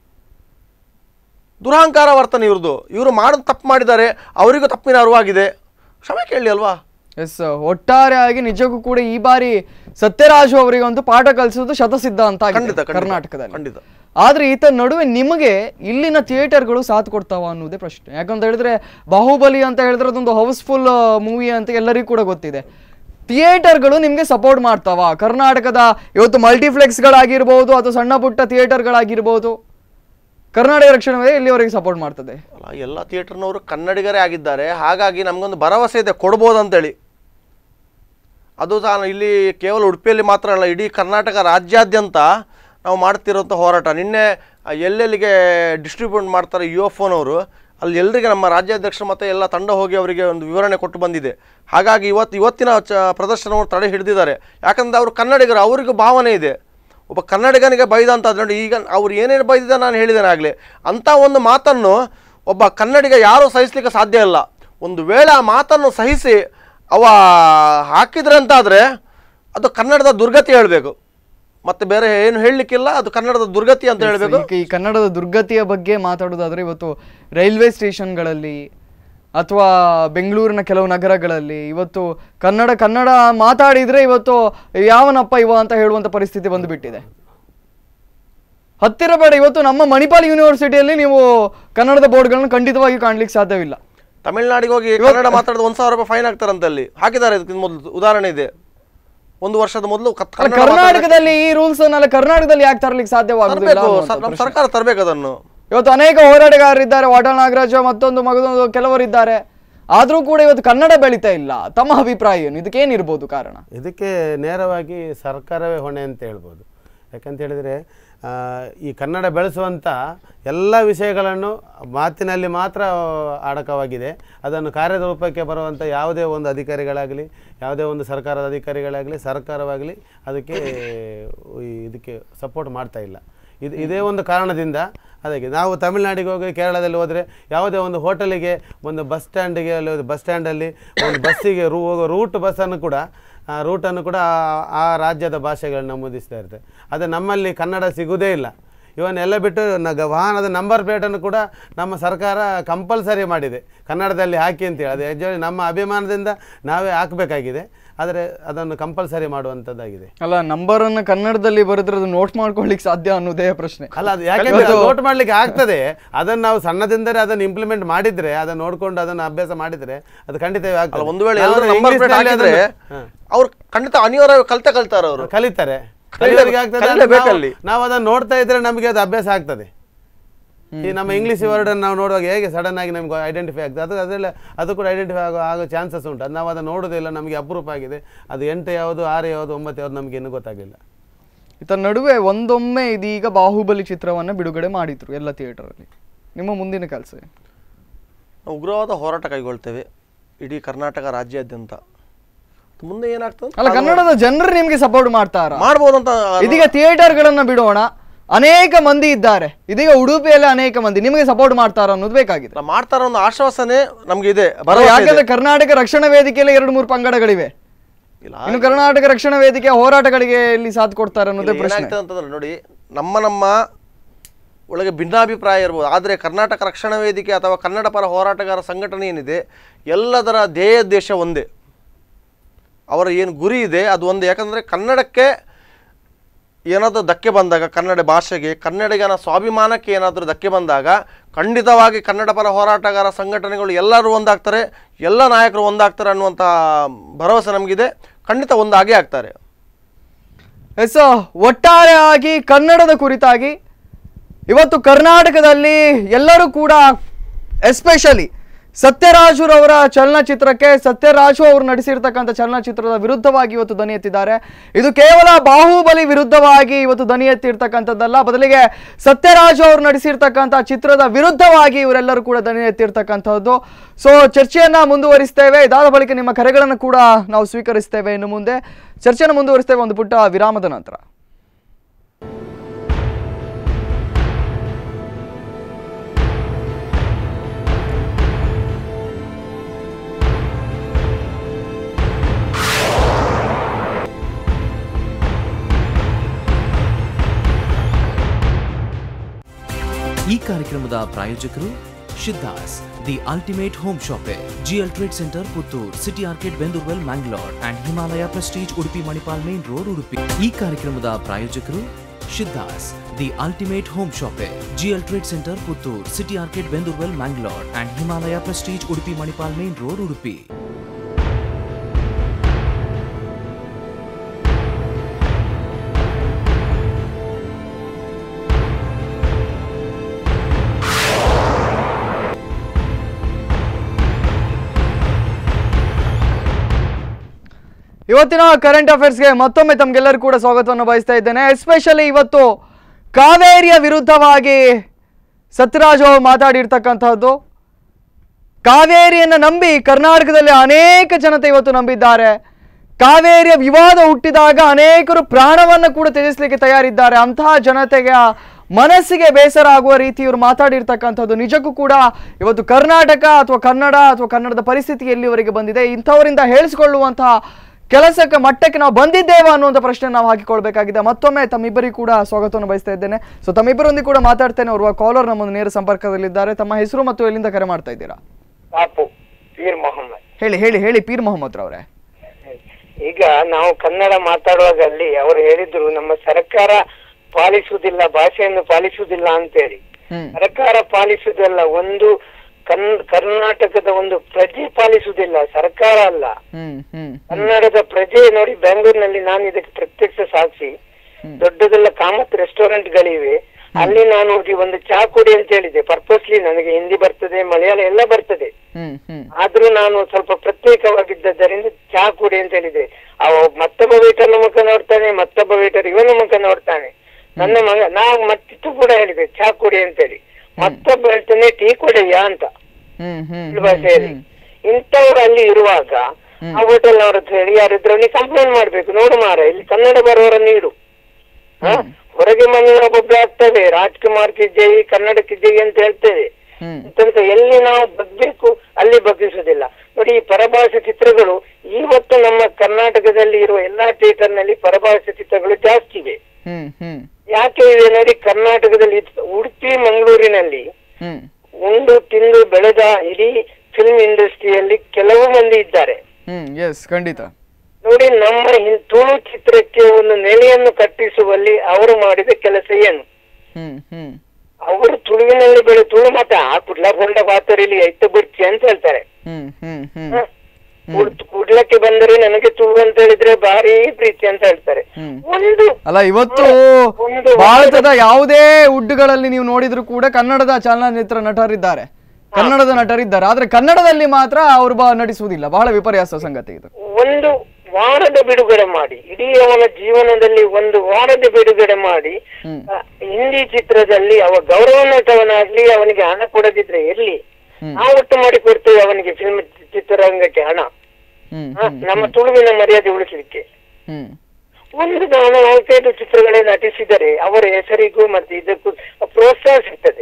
ದುರಹಂಕಾರ ವರ್ತನೆ ಇವ್ರದ್ದು ಇವರು ಮಾಡೋದು ತಪ್ಪು ಮಾಡಿದ್ದಾರೆ ಅವರಿಗೂ ತಪ್ಪಿನ ಅರಿವಾಗಿದೆ ಕ್ಷಮೆ ಕೇಳಲಿ ಅಲ್ವಾ ಎಸ್ ಒಟ್ಟಾರೆಯಾಗಿ ನಿಜಕ್ಕೂ ಕೂಡ ಈ ಬಾರಿ ಸತ್ಯರಾಜು ಅವರಿಗೆ ಒಂದು ಪಾಠ ಕಲಿಸೋದು ಶತಸಿದ್ಧ ಅಂತ ಆಗಿದೆ ಖಂಡಿತ, ಖಂಡಿತ, ಕರ್ನಾಟಕದಲ್ಲಿ ಖಂಡಿತ. ಆದ್ರೆ ಈತ ನಡುವೆ ನಿಮಗೆ ಇಲ್ಲಿನ ಥಿಯೇಟರ್ಗಳು ಸಾಥ್ ಕೊಡ್ತಾವ ಅನ್ನೋದೇ ಪ್ರಶ್ನೆ ಯಾಕಂತ ಹೇಳಿದ್ರೆ ಬಾಹುಬಲಿ ಅಂತ ಹೇಳಿದ್ರೆ ಅದೊಂದು ಹೌಸ್ಫುಲ್ ಮೂವಿ ಅಂತ ಎಲ್ಲರಿಗೂ ಕೂಡ ಗೊತ್ತಿದೆ ಥಿಯೇಟರ್ಗಳು ನಿಮಗೆ ಸಪೋರ್ಟ್ ಮಾಡ್ತಾವ ಕರ್ನಾಟಕದ ಇವತ್ತು ಮಲ್ಟಿಪ್ಲೆಕ್ಸ್ಗಳಾಗಿರ್ಬೋದು ಅಥವಾ ಸಣ್ಣ ಪುಟ್ಟ ಥಿಯೇಟರ್ಗಳಾಗಿರ್ಬೋದು ಕರ್ನಾಟಕ ರಕ್ಷಣಾ ವೇದಿಕೆ ಇಲ್ಲಿವರೆಗೆ ಸಪೋರ್ಟ್ ಮಾಡ್ತದೆ ಅಲ್ಲ ಎಲ್ಲ ಥಿಯೇಟರ್ನವರು ಕನ್ನಡಿಗರೇ ಆಗಿದ್ದಾರೆ ಹಾಗಾಗಿ ನಮಗೊಂದು ಭರವಸೆ ಇದೆ ಕೊಡ್ಬೋದು ಅಂತೇಳಿ ಅದು ಸಹ ಇಲ್ಲಿ ಕೇವಲ ಉಡುಪಿಯಲ್ಲಿ ಮಾತ್ರ ಅಲ್ಲ ಇಡೀ ಕರ್ನಾಟಕ ರಾಜ್ಯಾದ್ಯಂತ ನಾವು ಮಾಡ್ತಿರೋಂಥ ಹೋರಾಟ ನಿನ್ನೆ ಆ, ಎಲ್ಲೆಲ್ಲಿಗೆ ಡಿಸ್ಟ್ರಿಬ್ಯೂಟ್ ಮಾಡ್ತಾರೆ ಯು ಎಫ್ ಓನವರು ಅಲ್ಲಿ ಎಲ್ಲರಿಗೆ ನಮ್ಮ ರಾಜ್ಯಾಧ್ಯಕ್ಷರು ಮತ್ತು ಎಲ್ಲ ತಂಡ ಹೋಗಿ ಅವರಿಗೆ ಒಂದು ವಿವರಣೆ ಕೊಟ್ಟು ಬಂದಿದೆ ಹಾಗಾಗಿ ಇವತ್ತು ಇವತ್ತಿನ ಚ ಪ್ರದರ್ಶನವನ್ನು ತಡೆ ಹಿಡಿದಿದ್ದಾರೆ ಯಾಕಂದರೆ ಅವರು ಕನ್ನಡಿಗರು ಅವರಿಗೂ ಭಾವನೆ ಇದೆ ಒಬ್ಬ ಕನ್ನಡಿಗನಿಗೆ ಬೈದಂತ ನೋಡಿ ಈಗ ಅವ್ರು ಏನೇನು ಬೈದಿದ್ದ ನಾನು ಹೇಳಿದ್ದೇನೆ ಆಗಲಿ ಅಂಥ ಒಂದು ಮಾತನ್ನು ಒಬ್ಬ ಕನ್ನಡಿಗ ಯಾರೂ ಸಹಿಸಲಿಕ್ಕೆ ಸಾಧ್ಯ ಇಲ್ಲ ಒಂದು ವೇಳೆ ಆ ಮಾತನ್ನು ಸಹಿಸಿ ಅವ ಹಾಕಿದ್ರೆ ಅಂತಾದರೆ ಅದು ಕನ್ನಡದ ದುರ್ಗತಿ ಹೇಳಬೇಕು ಮತ್ತೆ ಬೇರೆ ಏನು ಹೇಳಲಿಕ್ಕಿಲ್ಲ ಅದು ಕನ್ನಡದ ದುರ್ಗತಿ ಅಂತ ಹೇಳಬೇಕು ಈಗ ಈ ಕನ್ನಡದ ದುರ್ಗತಿಯ ಬಗ್ಗೆ ಮಾತಾಡೋದಾದ್ರೆ ಇವತ್ತು ರೈಲ್ವೆ ಸ್ಟೇಷನ್ಗಳಲ್ಲಿ ಅಥವಾ ಬೆಂಗಳೂರಿನ ಕೆಲವು ನಗರಗಳಲ್ಲಿ ಇವತ್ತು ಕನ್ನಡ ಕನ್ನಡ ಮಾತಾಡಿದ್ರೆ ಇವತ್ತು ಯಾವನಪ್ಪ ಇವ ಅಂತ ಹೇಳುವಂತ ಪರಿಸ್ಥಿತಿ ಬಂದುಬಿಟ್ಟಿದೆ ಹತ್ತಿರ ಬೇಡ ಇವತ್ತು ನಮ್ಮ ಮಣಿಪಾಲ್ ಯೂನಿವರ್ಸಿಟಿಯಲ್ಲಿ ನೀವು ಕನ್ನಡದ ಬೋರ್ಡ್ಗಳನ್ನು ಖಂಡಿತವಾಗಿ ಕಾಣ್ಲಿಕ್ಕೆ ಸಾಧ್ಯವಿಲ್ಲ ತಮಿಳ್ನಾಡಿಗೆ ಹೋಗಿ ಕನ್ನಡ ಮಾತಾಡಿದ ಒಂದು ಸಾವಿರ ರೂಪಾಯಿ ಫೈನ್ ಹಾಕ್ತಾರಂತೆ ಅಲ್ಲಿ ಹಾಕಿದ್ದಾರೆ ಇದಕ್ಕಿಂತ ಮೊದಲು ಉದಾಹರಣೆ ಇದೆ ಒಂದು ವರ್ಷದ ಮೊದಲು ಕತ್- ಅಲ್ಲ, ಕನ್ನಡ ಮಾತಾಡ್ಲಿಕ್ಕೆ ಕರ್ನಾಟಕದಲ್ಲಿ ಈ ರೂಲ್ಸ್ ಅನ್ನೆಲ್ಲ ಕರ್ನಾಟಕದಲ್ಲಿ ಯಾಕೆ ತರಲಿಕ್ಕೆ ಸಾಧ್ಯವಾಗುದಿಲ್ಲ ತರಬೇಕು ಅನ್ನುವಂಥ ನಮ್ಮ ಪ್ರಶ್ನೆ. ಸರ್ಕಾರ ತರಬೇಕು ಅದನ್ನು ಇವತ್ತು ಅನೇಕ ಹೋರಾಟಗಾರರಿದ್ದಾರೆ ವಾಟಾಳ್ ನಾಗರಾಜ ಮತ್ತೊಂದು ಮಗದೊಂದು ಕೆಲವರಿದ್ದಾರೆ ಆದ್ರೂ ಕೂಡ ಇವತ್ತು ಕನ್ನಡ ಬೆಳೀತಾ ಇಲ್ಲ ತಮ್ಮ ಅಭಿಪ್ರಾಯ ಏನು ಇದಕ್ಕೇನಿರ್ಬೋದು ಕಾರಣ ಇದಕ್ಕೆ ನೇರವಾಗಿ ಸರ್ಕಾರವೇ ಹೊಣೆ ಅಂತ ಹೇಳ್ಬೋದು ಯಾಕಂತ ಹೇಳಿದರೆ ಆ, ಈ ಕನ್ನಡ ಬೆಳೆಸುವಂಥ ಎಲ್ಲ ವಿಷಯಗಳನ್ನು ಮಾತಿನಲ್ಲಿ ಮಾತ್ರ ಅಡಕವಾಗಿದೆ ಅದನ್ನು ಕಾರ್ಯರೂಪಕ್ಕೆ ಬರುವಂಥ ಯಾವುದೇ ಒಂದು ಅಧಿಕಾರಿಗಳಾಗಲಿ ಯಾವುದೇ ಒಂದು ಸರ್ಕಾರದ ಅಧಿಕಾರಿಗಳಾಗಲಿ ಸರ್ಕಾರವಾಗಲಿ ಅದಕ್ಕೆ ಈ ಇದಕ್ಕೆ ಸಪೋರ್ಟ್ ಮಾಡ್ತಾ ಇಲ್ಲ ಇದು ಇದೇ ಒಂದು ಕಾರಣದಿಂದ ಅದಕ್ಕೆ ನಾವು ತಮಿಳ್ನಾಡಿಗೆ ಹೋಗಿ ಕೇರಳದಲ್ಲಿ ಹೋದರೆ ಯಾವುದೇ ಒಂದು ಹೋಟೆಲಿಗೆ ಒಂದು ಬಸ್ ಸ್ಟ್ಯಾಂಡಿಗೆ ಅಲ್ಲಿ ಬಸ್ ಸ್ಟ್ಯಾಂಡಲ್ಲಿ ಒಂದು ಬಸ್ಸಿಗೆ ರೂ ಹೋಗೋ ರೂಟ್ ಬಸ್ಸನ್ನು ಕೂಡ ಆ ರೂಟನ್ನು ಕೂಡ ಆ- ಆ ರಾಜ್ಯದ ಭಾಷೆಗಳನ್ನ ನಮೂದಿಸ್ತಾ ಇರುತ್ತೆ ಆದರೆ ನಮ್ಮಲ್ಲಿ ಕನ್ನಡ ಸಿಗುವುದೇ ಇಲ್ಲ ಇವನ್ನೆಲ್ಲ ಬಿಟ್ಟು ನಗ ವಾಹನದ ನಂಬರ್ ಪ್ಲೇಟನ್ನು ಕೂಡ ನಮ್ಮ ಸರ್ಕಾರ ಕಂಪಲ್ಸರಿ ಮಾಡಿದೆ ಕನ್ನಡದಲ್ಲಿ ಹಾಕಿ ಅಂತೇಳಿ ಅದು actually ನಮ್ಮ ಅಭಿಮಾನದಿಂದ ನಾವೇ ಹಾಕಬೇಕಾಗಿದೆ ಆದರೆ ಅದನ್ನು ಕಂಪಲ್ಸರಿ ಮಾಡುವಂಥದ್ದಾಗಿದೆ ಅಲ್ಲ ನಂಬರ್ ಅನ್ನ ಕನ್ನಡದಲ್ಲಿ ಬರೆದ್ರೆ ಅದು ನೋಟ್ ಮಾಡ್ಕೊಳ್ಳಿಕ್ಕೆ ಸಾಧ್ಯ ಅನ್ನೋದೇ ಪ್ರಶ್ನೆ ಅಲ್ಲ ಅದು ಯಾಕೆಂದ್ರೆ ನೋಟ್ ಮಾಡ್ಲಿಕ್ಕೆ ಆಗ್ತದೆ ಅದನ್ನು ನಾವು ಸಣ್ಣದಿಂದಲೇ ಅದನ್ನು ಇಂಪ್ಲಿಮೆಂಟ್ ಮಾಡಿದ್ರೆ ಅದನ್ನು ನೋಡ್ಕೊಂಡು ಅದನ್ನು ಅಭ್ಯಾಸ ಮಾಡಿದ್ರೆ ಅದು ಖಂಡಿತವೇ ಅಲ್ಲ ಆಗ್ತದೆ ಒಂದು ವೇಳೆ ನಾವು ಎಲ್ಲರೂ ನಂಬರ್ ಪ್ಲೇಟ್ ಇಂಗ್ಲಿಷ್ನಲ್ಲಿ ಹಾಕಿದ್ರೆ ಅದನ್ನು- ಹಾ. ಅವ್ರು ಖಂಡಿತ ಅನಿವಾರ್ಯ ಕಲಿತೆ ಕಲ್ತಾರೆ ಅವರು ಕಲಿತಾರೆ ಕಲಿಬೇಕು- ಕಲಿಯೋರಿಗೆ ಆಗ್ತದೆ ಅದು ಕಲಿಲೇಬೇಕಲ್ಲಿ. ನಾವು- ನಾವು ಅದನ್ನು ನೋಡ್ತಾ ಇದ್ರೆ ನಮಗೆ ಅದು ಅಭ್ಯಾಸ ಆಗ್ತದೆ ಈ ನಮ್ಮ ಇಂಗ್ಲೀಷ್ ವರ್ಡ್ ನಾವು ನೋಡುವಾಗ ಹೇಗೆ ಸಡನ್ ಆಗಿ ನಮ್ಗೆ ಐಡೆಂಟಿಫೈ ಆಗ್ತದೆ ಅದು ಅದೆಲ್ಲ ಅದು ಕೂಡ ಐಡೆಂಟಿಫೈ ಆಗೋ ಆಗೋ ಚಾನ್ಸಸ್ ಉಂಟು ಅದು ನಾವು ಅದನ್ನು ನೋಡೋದಿಲ್ಲ ನಮಗೆ ಅಪರೂಪ ಆಗಿದೆ ಅದು ಎಂಟು ಯಾವುದು ಆರು ಯಾವುದು ಒಂಬತ್ತು ಯಾವುದು ನಮಗೆ ಇನ್ನೂ ಗೊತ್ತಾಗಲಿಲ್ಲ ಇದರ ನಡುವೆ ಒಂದೊಮ್ಮೆ ಇದೀಗ ಬಾಹುಬಲಿ ಚಿತ್ರವನ್ನ ಬಿಡುಗಡೆ ಮಾಡಿದ್ರು ಎಲ್ಲ ಥಿಯೇಟರ್ ಅಲ್ಲಿ ನಿಮ್ಮ ಮುಂದಿನ ಕೆಲಸ ನಾವು ಉಗ್ರವಾದ ಹೋರಾಟ ಕೈಗೊಳ್ತೇವೆ ಇಡೀ ಕರ್ನಾಟಕ ರಾಜ್ಯಾದ್ಯಂತ ಮುಂದೆ ಏನಾಗ್ತದೆ ಅಲ್ಲ ಕನ್ನಡದ ಜನರು ನಿಮ್ಗೆ ಸಪೋರ್ಟ್ ಮಾಡ್ತಾರ ಮಾಡ್ಬೋದಂತ ಇದೀಗ ಥಿಯೇಟರ್ಗಳನ್ನ ಬಿಡೋಣ ಅನೇಕ ಮಂದಿ ಇದ್ದಾರೆ ಇದೀಗ ಉಡುಪಿಯಲ್ಲಿ ಅನೇಕ ಮಂದಿ ನಿಮಗೆ ಸಪೋರ್ಟ್ ಮಾಡ್ತಾರ ಅನ್ನೋದು ಬೇಕಾಗಿದೆ ಅಲ್ಲ, ಮಾಡ್ತಾರ ಒಂದು ಆಶ್ವಾಸನೆ ನಮ್ಗೆ ಇದೆ ಅಲ್ಲ, ಭರವಸೆ ಇದೆ. ಯಾಕಂದ್ರೆ ಕರ್ನಾಟಕ ರಕ್ಷಣಾ ವೇದಿಕೆಯಲ್ಲಿ ಎರಡು ಮೂರು ಪಂಗಡಗಳಿವೆ ಇಲ್ಲ ಇನ್ನು ಕರ್ನಾಟಕ ರಕ್ಷಣಾ ವೇದಿಕೆ ಹೋರಾಟಗಳಿಗೆ ಇಲ್ಲಿ ಸಾಥ್ ಕೊಡ್ತಾರೆ ಅನ್ನೋದೇ ಇಲ್ಲಿ ಪ್ರಶ್ನೆ ಏನಾಗ್ತದೆ ಅಂತಂದ್ರೆ ನೋಡಿ ನಮ್ಮ ನಮ್ಮ ಒಳಗೆ ಭಿನ್ನಾಭಿಪ್ರಾಯ ಇರ್ಬೋದು ಆದರೆ ಕರ್ನಾಟಕ ರಕ್ಷಣಾ ವೇದಿಕೆ ಅಥವಾ ಕನ್ನಡ ಪರ ಹೋರಾಟಗಾರ ಸಂಘಟನೆ ಏನಿದೆ ಎಲ್ಲದರ ಧ್ಯೇಯೋದ್ದೇಶ ಒಂದೇ ಅವರ ಏನು ಗುರಿ ಇದೆ ಅದು ಒಂದು ಯಾಕಂದರೆ ಕನ್ನಡಕ್ಕೆ ಏನಾದರೂ ಧಕ್ಕೆ ಬಂದಾಗ ಕನ್ನಡ ಭಾಷೆಗೆ ಕನ್ನಡಿಗನ ಸ್ವಾಭಿಮಾನಕ್ಕೆ ಏನಾದರೂ ಧಕ್ಕೆ ಬಂದಾಗ ಖಂಡಿತವಾಗಿ ಕನ್ನಡ ಪರ ಹೋರಾಟಗಾರ ಸಂಘಟನೆಗಳು ಎಲ್ಲರೂ ಒಂದಾಗ್ತಾರೆ ಎಲ್ಲ ನಾಯಕರು ಒಂದಾಗ್ತಾರೆ ಅನ್ನುವಂಥ ಭರವಸೆ ನಮಗಿದೆ ಖಂಡಿತ ಒಂದಾಗೇ ಆಗ್ತಾರೆ ಎಸ್ ಒಟ್ಟಾರೆಯಾಗಿ ಕನ್ನಡದ ಕುರಿತಾಗಿ ಇವತ್ತು ಕರ್ನಾಟಕದಲ್ಲಿ ಎಲ್ಲರೂ ಕೂಡ ಎಸ್ಪೆಷಲಿ ಸತ್ಯರಾಜುರವರ ಚಲನಚಿತ್ರಕ್ಕೆ ಸತ್ಯರಾಜು ಅವರು ನಡೆಸಿರ್ತಕ್ಕಂಥ ಚಲನಚಿತ್ರದ ವಿರುದ್ಧವಾಗಿ ಇವತ್ತು ಧ್ವನಿ ಎತ್ತಿದ್ದಾರೆ ಇದು ಕೇವಲ ಬಾಹುಬಲಿ ವಿರುದ್ಧವಾಗಿ ಇವತ್ತು ಧ್ವನಿ ಎತ್ತಿರ್ತಕ್ಕಂಥದ್ದಲ್ಲ ಬದಲಿಗೆ ಸತ್ಯರಾಜು ಅವರು ನಡೆಸಿರ್ತಕ್ಕಂಥ ಚಿತ್ರದ ವಿರುದ್ಧವಾಗಿ ಇವರೆಲ್ಲರೂ ಕೂಡ ಧ್ವನಿ ಎತ್ತಿರ್ತಕ್ಕಂಥದ್ದು ಸೊ ಚರ್ಚೆಯನ್ನ ಮುಂದುವರಿಸ್ತೇವೆ ಇದಾದ ಬಳಿಕ ನಿಮ್ಮ ಕರೆಗಳನ್ನು ಕೂಡ ನಾವು ಸ್ವೀಕರಿಸ್ತೇವೆ ಇನ್ನು ಮುಂದೆ ಚರ್ಚೆಯನ್ನು ಮುಂದುವರಿಸ್ತೇವೆ ಒಂದು ಪುಟ್ಟ ವಿರಾಮದ ನಂತರ ಈ ಕಾರ್ಯಕ್ರಮದ ಪ್ರಾಯೋಜಕರು Shiddas the ultimate home shopping GL trade centre Puttur city arcade Bendoorwell Mangalore and Himalaya prestige Udupi Manipal main road Udupi ಈ ಕಾರ್ಯಕ್ರಮದ ಪ್ರಾಯೋಜಕರು Shiddas the ultimate home shopping GL trade centre Puttur city arcade Bendoorwell Mangalore and Himalaya prestige Udupi Manipal main road Udupi ಇವತ್ತಿನ ಕರೆಂಟ್ ಅಫೇರ್ಸ್ಗೆ ಮತ್ತೊಮ್ಮೆ ತಮಗೆಲ್ಲರೂ ಕೂಡ ಸ್ವಾಗತವನ್ನು ಬಯಸ್ತಾ ಇದ್ದೇನೆ ಎಸ್ಪೆಷಲಿ ಇವತ್ತು ಕಾವೇರಿಯ ವಿರುದ್ಧವಾಗಿ ಸತ್ಯರಾಜು ಅವರು ಮಾತಾಡಿರ್ತಕ್ಕಂಥದ್ದು ಕಾವೇರಿಯನ್ನು ನಂಬಿ ಕರ್ನಾಟಕದಲ್ಲಿ ಅನೇಕ ಜನತೆ ಇವತ್ತು ನಂಬಿದ್ದಾರೆ ಕಾವೇರಿಯ ವಿವಾದ ಹುಟ್ಟಿದಾಗ ಅನೇಕರು ಪ್ರಾಣವನ್ನು ಕೂಡ ತ್ಯಜಿಸಲಿಕ್ಕೆ ತಯಾರಿದ್ದಾರೆ ಅಂತಹ ಜನತೆಗೆ ಮನಸ್ಸಿಗೆ ಬೇಸರ ಆಗುವ ರೀತಿ ಇವರು ಮಾತಾಡಿರ್ತಕ್ಕಂಥದ್ದು ನಿಜಕ್ಕೂ ಕೂಡ ಇವತ್ತು ಕರ್ನಾಟಕ ಅಥವಾ ಕನ್ನಡ ಅಥವಾ ಕನ್ನಡದ ಪರಿಸ್ಥಿತಿ ಎಲ್ಲಿವರೆಗೆ ಬಂದಿದೆ ಇಂಥವರಿಂದ ಹೇಳಿಸಿಕೊಳ್ಳುವಂತಹ ಕೆಲಸಕ್ಕೆ ಮಟ್ಟಕ್ಕೆ ನಾವು ಬಂದಿದ್ದೇವೆ ಅನ್ನುವಂಥ ಪ್ರಶ್ನೆ ನಾವು ಹಾಕಿಕೊಳ್ಬೇಕಾಗಿದೆ ಮತ್ತೊಮ್ಮೆ ತಮ್ಮಿಬ್ಬರಿಗೂ ಕೂಡ ಸ್ವಾಗತವನ್ನು ಬಯಸ್ತಾ ಇದ್ದೇನೆ ಸೊ ತಮ್ಮಿಬ್ಬರೊಂದಿಗೆ ಕೂಡ ಮಾತಾಡ್ತೇನೆ ಓರ್ವ ಕಾಲರ್ ನಮ್ಮೊಂದು ನೇರ ಸಂಪರ್ಕದಲ್ಲಿದ್ದಾರೆ ತಮ್ಮ ಹೆಸರು ಮತ್ತು ಎಲ್ಲಿಂದ ಕರೆ ಮಾಡ್ತಾ ಇದ್ದೀರಾ ಪಾಪು ಪೀರ್ ಮೊಹಮ್ಮದ್ ಹೇಳಿ ಹೇಳಿ ಹೇಳಿ ಪೀರ್ ಮೊಹಮ್ಮದ್ ರವರೇ ಈಗ ನಾವು ಕನ್ನಡ ಮಾತಾಡುವಾಗ ಅಲ್ಲಿ ಅವರು ಹೇಳಿದ್ರು ನಮ್ಮ ಸರ್ಕಾರ ಪಾಲಿಸುವುದಿಲ್ಲ ಭಾಷೆಯನ್ನು ಪಾಲಿಸುವುದಿಲ್ಲ ಅಂತೇಳಿ ಹ್ಮ್ ಸರ್ಕಾರ ಪಾಲಿಸುವುದಿಲ್ಲ ಒಂದು ಕನ್ ಕರ್ನಾಟಕದ ಒಂದು ಪ್ರಜೆ ಪಾಲಿಸುವುದಿಲ್ಲ ಸರ್ಕಾರ ಅಲ್ಲ ಹ್ಮ್ ಹ್ಮ್ ಕನ್ನಡದ ಪ್ರಜೆ ನೋಡಿ ಬೆಂಗಳೂರಿನಲ್ಲಿ ನಾನು ಇದಕ್ಕೆ ಪ್ರತ್ಯಕ್ಷ ಸಾಕ್ಷಿ ದೊಡ್ಡದೆಲ್ಲ ಕಾಮತ್ ರೆಸ್ಟೋರೆಂಟ್ ಗಳಿವೆ ಅಲ್ಲಿ ನಾನು ಹೋಗಿ ಒಂದು ಚಾ ಕುಡಿ ಅಂತ ಹೇಳಿದೆ ಪರ್ಪಸ್ಲಿ ನನಗೆ ಹಿಂದಿ ಬರ್ತದೆ ಮಲಯಾಳ ಎಲ್ಲ ಬರ್ತದೆ ಹ್ಮ್ ಹ್ಮ್ ಆದ್ರೂ ನಾನು ಸ್ವಲ್ಪ ಪ್ರತ್ಯೇಕವಾಗಿದ್ದರಿಂದ ಚಾ ಕುಡಿ ಅಂತ ಹೇಳಿದೆ ಅವ ಮತ್ತೊಬ್ಬ ವೇಟರ್ನ ಮುಖ ನೋಡ್ತಾನೆ ಮತ್ತೊಬ್ಬ ವೇಟರ್ ಇವನ ಮುಖ ನೋಡ್ತಾನೆ ನನ್ನ ಮಗ ನಾವು ಮತ್ತಿತ್ತು ಕೂಡ ಹೇಳಿದೆ ಚಾ ಕುಡಿ ಅಂತೇಳಿ ಮತ್ತೊಬ್ಬ ಹೇಳ್ತಾನೆ ಟೀ ಕುಡಿಯ ಅಂತ ಹ್ಮ್ ಹ್ಮ್ ತುಳು ಭಾಷೆಯಲ್ಲಿ ಇಂಥವ್ರು ಅಲ್ಲಿ ಇರುವಾಗ ಆ ಹೋಟೆಲ್ ಅವ್ರ ಹತ್ರ ಹೇಳಿ ಯಾರಿದ್ರು ನೀವು ಕಂಪ್ಲೇಂಟ್ ಮಾಡ್ಬೇಕು ನೋಡು ಮಾರ ಇಲ್ಲಿ ಕನ್ನಡ ಬರುವವರ ನೀಡು ಹ? ಹೊರಗೆ ಮನೆ ಒಬ್ಬೊಬ್ರು ಆಗ್ತದೆ ರಾಜ್ಕುಮಾರ್ಗೆ ಜೈ ಕನ್ನಡಕ್ಕೆ ಜೈ ಅಂತ ಹೇಳ್ತೇವೆ ಹ್ಮ್ ಇಂಥ ಎಲ್ಲಿ ನಾವು ಬಗ್ಬೇಕು ಅಲ್ಲಿ ಬಗ್ಗಿಸುವುದಿಲ್ಲ ನೋಡಿ ಈ ಪರಭಾಷೆ ಚಿತ್ರಗಳು ಇವತ್ತು ನಮ್ಮ ಕರ್ನಾಟಕದಲ್ಲಿ ಇರುವ ಎಲ್ಲಾ ಥಿಯೇಟರ್ ನಲ್ಲಿ ಪರಭಾಷೆ ಚಿತ್ರಗಳು ಜಾಸ್ತಿ ಇವೆ ಹ್ಮ್ ಹ್ಮ್ ಯಾಕೆ ಇವೆ ನೋಡಿ ಕರ್ನಾಟಕದಲ್ಲಿ ಇದ್- ಉಡುಪಿ ಮಂಗಳೂರಿನಲ್ಲಿ ಹ್ಮ್ ಉಂಡು ತಿಂದು ಬೆಳೆದ ಇಡೀ ಫಿಲ್ಮ್ ಇಂಡಸ್ಟ್ರಿಯಲ್ಲಿ ಕೆಲವು ಮಂದಿ ಇದ್ದಾರೆ ಹ್ಮ್ ಎಸ್ ಖಂಡಿತ ನೋಡಿ ನಮ್ಮ ಹಿಂ- ತುಳು ಚಿತ್ರಕ್ಕೆ ಒಂದು ನೆಲೆಯನ್ನು ಕಟ್ಟಿಸುವಲ್ಲಿ ಅವರು ಮಾಡಿದ ಕೆಲಸ ಏನು ಹ್ಮ್ ಹ್ಮ್ ಅವರು ತುಳುವಿನಲ್ಲಿ ಬೆಳೆ ತುಳು ಮತ ಆ ಕುಡ್ಲ ಕೊಂಡ ಪಾತರಿಲಿ ಐತ ಬಿಡ್ತಿ ಅಂತ ಹೇಳ್ತಾರೆ ಹ್ಮ್ ಹ್ಮ್ ಹ್ಮ್ ಹ? ಕುಡ್- ಕುಡ್ಲಕ್ಕೆ ಬಂದರೆ ನನಗೆ ತುಳು ಅಂತ ಹೇಳಿದ್ರೆ ಭಾರಿ ಪ್ರೀತಿ ಅಂತ ಹೇಳ್ತಾರೆ ಹ್ಮ್. ಒಂದು ಅಲ್ಲ ಇವತ್ತು ಒಂದು ಭಾರತದ ಯಾವುದೇ ಉಡ್ಡುಗಳಲ್ಲಿ ನೀವು ನೋಡಿದ್ರು ಕೂಡ ಕನ್ನಡದ ಚಲನಚಿತ್ರ ನಟರಿದ್ದಾರೆ ಕನ್ನಡದ ನಟರಿದ್ದಾರೆ ಆದ್ರೆ ಕನ್ನಡದಲ್ಲಿ ಮಾತ್ರ ಅವರು ಬ ನಟಿಸುವುದಿಲ್ಲ ಬಹಳ ವಿಪರ್ಯಾಸ ಸಂಗತಿ ಇದು ಒಂದು ವಾರದ ಬಿಡುಗಡೆ ಮಾಡಿ ಇಡೀ ಅವನ ಜೀವನದಲ್ಲಿ ಒಂದು ವಾರದ ಬಿಡುಗಡೆ ಮಾಡಿ ಹ್ಮ್. ಆ, ಹಿಂದಿ ಚಿತ್ರದಲ್ಲಿ ಅವ ಗೌರವ ನಟವನಾಗ್ಲಿ ಅವನಿಗೆ ಹಣ ಕೊಡದಿದ್ರೆ ಎಲ್ಲಿ ಹ್ಮ್. ನಾವು ಒಟ್ಟು ಮಾಡಿ ಕೊಡ್ತೇವೆ ಅವನಿಗೆ ಫಿಲ್ಮ್ ಚಿತ್ರರಂಗಕ್ಕೆ ಹಣ ಹ್ಮ್ ಆ, ನಮ್ಮ ತುಳುವಿನ ಮರ್ಯಾದೆ ಉಳಿಸಲಿಕ್ಕೆ ಹ್ಮ್ ಒಂದು ನಾನು ನಾಲ್ಕೈದು ಚಿತ್ರಗಳೇ ನಟಿಸಿದರೆ ಅವರ ಹೆಸರಿಗೂ ಮತ್ತೆ ಇದಕ್ಕೂ ಪ್ರೋತ್ಸಾಹ ಸಿಗ್ತದೆ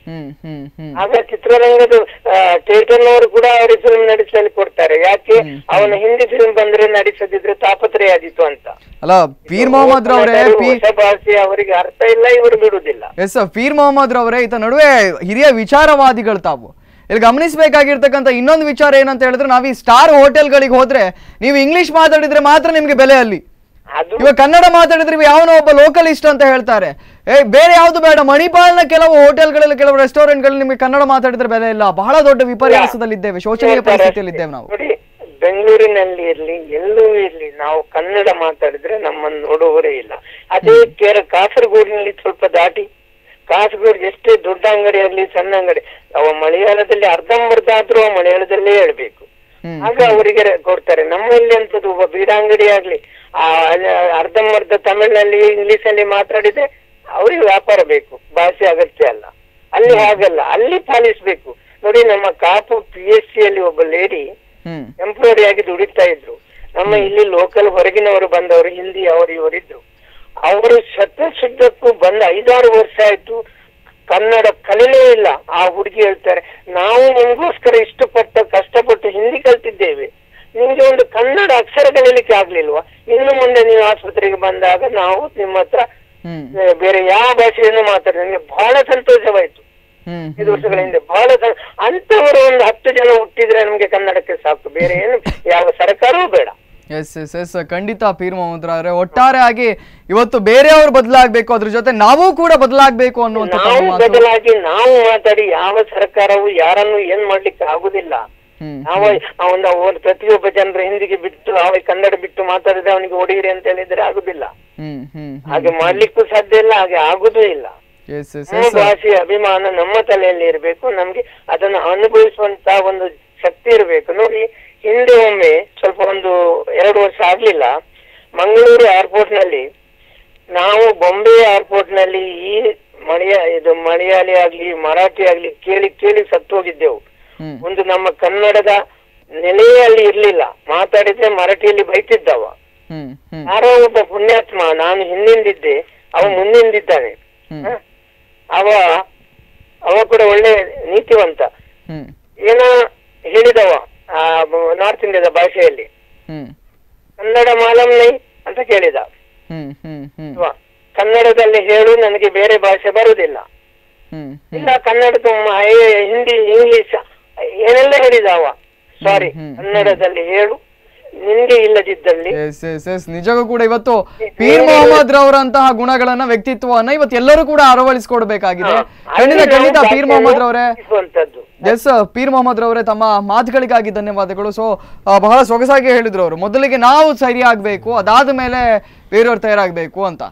ಹ್ಮ್ ಹ್ಮ್ ಹ್ಮ್ ಆಗ ಚಿತ್ರರಂಗದ ಥಿಯೇಟರ್ ನವರು ಕೂಡ ಅವರ ಫಿಲ್ಮ್ ನಡೆಸಲು ಕೊಡ್ತಾರೆ ಯಾಕೆ ಅವನ ಹಿಂದಿ ಫಿಲ್ಮ್ ಬಂದ್ರೆ ನಡೆಸದಿದ್ರೆ ತಾಪತ್ರಯ ಆದಿತ್ತು ಅಂತ ಅಲ್ಲ ಪೀರ್ ಮೊಹಮ್ಮದ್ ರವರೇ ಪೀ ಹೊಸ ಭಾಷೆ ಅವರಿಗೆ ಅರ್ಥ ಇಲ್ಲ ಇವರು ಬಿಡುದಿಲ್ಲ ಎಸ್ ಪೀರ್ ಮೊಹಮ್ಮದ್ ರವರೇ ಈತ ನಡುವೆ ಹಿರಿಯ ವಿಚಾರವಾದಿಗಳು ತಾವು ಇಲ್ಲಿ ಗಮನಿಸಬೇಕಾಗಿರ್ತಕ್ಕಂಥ ಇನ್ನೊಂದು ವಿಚಾರ ಏನಂತ ಹೇಳಿದ್ರೆ ನಾವು ಈ ಸ್ಟಾರ್ ಹೋಟೆಲ್ಗಳಿಗೆ ಹೋದ್ರೆ ನೀವು ಇಂಗ್ಲಿಷ್ ಮಾತಾಡಿದ್ರೆ ಮಾತ್ರ ನಿಮ್ಗೆ ಬೆಲೆ ಅಲ್ಲಿ ಅದು ಇವಾಗ ಕನ್ನಡ ಮಾತಾಡಿದ್ರೆ ಇವ ಯಾವನೋ ಒಬ್ಬ ಲೋಕಲಿಸ್ಟ್ ಅಂತ ಹೇಳ್ತಾರೆ ಏ ಬೇರೆ ಯಾವ್ದು ಬೇಡ ಮಣಿಪಾಲ್ನ ಕೆಲವು ಹೋಟೆಲ್ಗಳಲ್ಲಿ ಕೆಲವು ರೆಸ್ಟೋರೆಂಟ್ಗಳಲ್ಲಿ ನಿಮಗೆ ಕನ್ನಡ ಮಾತಾಡಿದ್ರೆ ಬೆಲೆ ಇಲ್ಲ ಬಹಳ ದೊಡ್ಡ ವಿಪರ್ಯಾಸದಲ್ಲಿದ್ದೇವೆ ಶೋಚನೀಯ ಪರಿಸ್ಥಿತಿಯಲ್ಲಿದ್ದೇವೆ ನಾವು ನೋಡಿ ಬೆಂಗಳೂರಿನಲ್ಲಿ ಇರ್ಲಿ ಎಲ್ಲೂ ಇರ್ಲಿ ನಾವು ಕನ್ನಡ ಮಾತಾಡಿದ್ರೆ ನಮ್ಮನ್ನು ನೋಡುವವರೇ ಇಲ್ಲ ಅದೇ ಕೇರ ಕಾಸರಗೋಡಿನಲ್ಲಿ ಸ್ವಲ್ಪ ದಾಟಿ ಕಾಸರಗೋಡು ಎಷ್ಟೇ ದೊಡ್ಡ ಅಂಗಡಿ ಆಗ್ಲಿ ಸಣ್ಣ ಅಂಗಡಿ ಅವ ಮಲಯಾಳದಲ್ಲಿ ಅರ್ಧಂಬರ್ಧ ಆದ್ರೂ ಅವ ಮಲಯಾಳದಲ್ಲೇ ಹೇಳ್ಬೇಕು ಹ್ಮ್. ಆಗ ಅವರಿಗೆ ಕೊಡ್ತಾರೆ ನಮ್ಮಲ್ಲಿ ಅಂತದ್ದು ಒಬ್ಬ ಬೀಡ ಅಂಗಡಿ ಆಗ್ಲಿ ಆ ಅಲ್ಲಿ ಅರ್ಧಂಬರ್ಧ ತಮಿಳಿನಲ್ಲಿ ಇಂಗ್ಲಿಷ್ ಅಲ್ಲಿ ಮಾತಾಡಿದ್ರೆ ಅವ್ರಿಗೆ ವ್ಯಾಪಾರ ಬೇಕು ಭಾಷೆ ಅಗತ್ಯ ಅಲ್ಲ ಅಲ್ಲಿ ಹಾಗಲ್ಲ ಅಲ್ಲಿ ಪಾಲಿಸ್ಬೇಕು ನೋಡಿ ನಮ್ಮ ಕಾಪು ಪಿ ಎಸ್ ಸಿ ಅಲ್ಲಿ ಒಬ್ಬ ಲೇಡಿ ಹ್ಮ್ ಟೆಂಪ್ರರಿ ಆಗಿ ದುಡಿತಾ ಇದ್ರು ನಮ್ಮ ಇಲ್ಲಿ ಲೋಕಲ್ ಹೊರಗಿನವರು ಬಂದವರು ಹಿಂದಿ ಅವರು ಇವರಿದ್ರು ಅವರು ಶತಶುದ್ಧಕ್ಕೂ ಬಂದ ಐದಾರು ವರ್ಷ ಆಯ್ತು ಕನ್ನಡ ಕಲಿಲೇ ಇಲ್ಲ ಆ ಹುಡುಗಿ ಹೇಳ್ತಾರೆ ನಾವು ನಿಮ್ಗೋಸ್ಕರ ಇಷ್ಟಪಟ್ಟ ಕಷ್ಟಪಟ್ಟು ಹಿಂದಿ ಕಲ್ತಿದ್ದೇವೆ ನಿಮ್ಗೆ ಒಂದು ಕನ್ನಡ ಅಕ್ಷರ ಕಲೀಲಿಕ್ಕೆ ಆಗ್ಲಿಲ್ವಾ ಇನ್ನು ಮುಂದೆ ನೀವು ಆಸ್ಪತ್ರೆಗೆ ಬಂದಾಗ ನಾವು ನಿಮ್ಮ ಹತ್ರ ಹ್ಮ್ ಆ, ಬೇರೆ ಯಾವ ಭಾಷೆಯನ್ನು ಮಾತಾಡಿ ನನಗೆ ಬಹಳ ಸಂತೋಷವಾಯ್ತು ಹ್ಮ್ ಐದು ವರ್ಷಗಳ ಹಿಂದೆ ಬಹಳ ಸ- ಅಂತವರು ಒಂದು ಹತ್ತು ಜನ ಹುಟ್ಟಿದ್ರೆ ನಮ್ಗೆ ಕನ್ನಡಕ್ಕೆ ಸಾಕು ಬೇರೆ ಏನು ಯಾವ ಸರ್ಕಾರವೂ ಬೇಡ ಎಸ್ ಎಸ್ ಎಸ್ ಖಂಡಿತ ಪೀರ್ ಮೊಹಮ್ಮದ್ ರವರೇ ಒಟ್ಟಾರೆ ಆಗಿ ಇವತ್ತು ಬೇರೆಯವರು ಬದಲಾಗಬೇಕು ಅದ್ರ ಜೊತೆ ನಾವು ಕೂಡ ಬದಲಾಗಬೇಕು ಅನ್ನುವಂಥ ನಾವು ತಮ್ಮ ಮಾತು ಬದಲಾಗಿ ನಾವು ಮಾತಾಡಿ ಯಾವ ಸರ್ಕಾರವು ಯಾರನ್ನು ಏನ್ ಮಾಡ್ಲಿಕ್ಕೆ ಆಗುದಿಲ್ಲ ಹ್ಮ್ ನಾವು ಅವನ ಒಂದು ಪ್ರತಿಯೊಬ್ಬ ಜನರು ಹಿಂದಿಗೆ ಬಿಟ್ಟು ಅವ ಕನ್ನಡ ಬಿಟ್ಟು ಮಾತಾಡಿದ್ರೆ ಅವನಿಗೆ ಹೊಡಿಯಿರಿ ಅಂತ ಹೇಳಿದ್ರೆ ಆಗುದಿಲ್ಲ ಹ್ಮ್ ಹ್ಮ್ ಹಾಗೆ ಮಾಡ್ಲಿಕ್ಕೂ ಸಾಧ್ಯ ಇಲ್ಲ ಹಾಗೆ ಆಗುದೂ ಇಲ್ಲ ಎಸ್ ಎಸ್ ನಮ್ಮ ಎಸ್ ಭಾಷೆಯ ಅಭಿಮಾನ ನಮ್ಮ ತಲೆಯಲ್ಲಿ ಇರಬೇಕು ನಮ್ಗೆ ಅದನ್ನು ಅನುಭವಿಸುವಂತ ಒಂದು ಶಕ್ತಿ ಇರಬೇಕು ನೋಡಿ ಹಿಂದೆ ಒಮ್ಮೆ ಸ್ವಲ್ಪ ಒಂದು ಎರಡು ವರ್ಷ ಆಗ್ಲಿಲ್ಲ ಮಂಗಳೂರು ಏರ್ಪೋರ್ಟ್ ನಲ್ಲಿ ನಾವು ಬೊಂಬೆ ಏರ್ಪೋರ್ಟ್ ನಲ್ಲಿ ಈ ಮಲಯ ಇದು ಮಲಯಾಳಿ ಆಗ್ಲಿ ಮರಾಠಿ ಆಗ್ಲಿ ಕೇಳಿ ಕೇಳಿ ಸತ್ತು ಹೋಗಿದ್ದೆವು ಹ್ಮ್ ಒಂದು ನಮ್ಮ ಕನ್ನಡದ ನೆಲೆಯೇ ಅಲ್ಲಿ ಇರ್ಲಿಲ್ಲ ಮಾತಾಡಿದ್ರೆ ಮರಾಠಿಯಲ್ಲಿ ಬೈತಿದ್ದವ ಹ್ಮ್ ಹ್ಮ್ ಯಾರೋ ಒಬ್ಬ ಪುಣ್ಯಾತ್ಮ ನಾನು ಹಿಂದಿಂದಿದ್ದೆ ಅವ ಮುಂದಿಂದಿದ್ದಾನೆ ಹ್ಮ್. ಹ? ಅವ ಅವ ಕೂಡ ಒಳ್ಳೆ ನೀತಿವಂತ ಹ್ಮ್ ಏನ ಹೇಳಿದವ ಆ ನಾರ್ತ್ ಇಂಡಿಯಾದ ಭಾಷೆಯಲ್ಲಿ ಹ್ಮ್ ಕನ್ನಡ ಮಾಲಂ ನೈ ಅಂತ ಕೇಳಿದ ಹ್ಮ್ ಹ್ಮ್ ಹ್ಮ್ ಅವ ಕನ್ನಡದಲ್ಲಿ ಹೇಳು ನನಗೆ ಬೇರೆ ಭಾಷೆ ಬರುದಿಲ್ಲ ಹ್ಮ್ ಇಲ್ಲ ಕನ್ನಡದ ಮ- ಏ- ಹಿಂದಿ ಇಂಗ್ಲಿಷ್ ಏನೆಲ್ಲ ಹೇಳಿದ ಅವ ಸಾರಿ ಕನ್ನಡದಲ್ಲಿ ಹೇಳು ನಿನ್ಗೆ ಇಲ್ಲದಿದ್ದಲ್ಲಿ ಎಸ್ ಎಸ್ ಎಸ್ ನಿಜಕ್ಕೂ ಕೂಡ ಇವತ್ತು ಪೀರ್ ಮೊಹಮ್ಮದ್ ರವರಂತಹ ಗುಣಗಳನ್ನ ವ್ಯಕ್ತಿತ್ವವನ್ನ ಇವತ್ತು ಎಲ್ಲರೂ ಕೂಡ ಅಳವಡಿಸಿಕೊಡ್ಬೇಕಾಗಿದೆ ಖಂಡಿತ ಖಂಡಿತ ಪೀರ್ ಮೊಹಮ್ಮದ್ ರವರೇ ಭಾಷೆಯನ್ನು ಎಸ್ ಪೀರ್ ಮೊಹಮ್ಮದ್ ರವರೇ ತಮ್ಮ ಮಾತುಗಳಿಗಾಗಿ ಧನ್ಯವಾದಗಳು ಸೊ ಬಹಳ ಸೊಗಸಾಗಿ ಹೇಳಿದ್ರು ಅವರು ಮೊದಲಿಗೆ ನಾವು ಸರಿ ಆಗ್ಬೇಕು ಅದಾದ ಮೇಲೆ ಬೇರೆಯವ್ರು ತಯಾರಾಗಬೇಕು ಅಂತ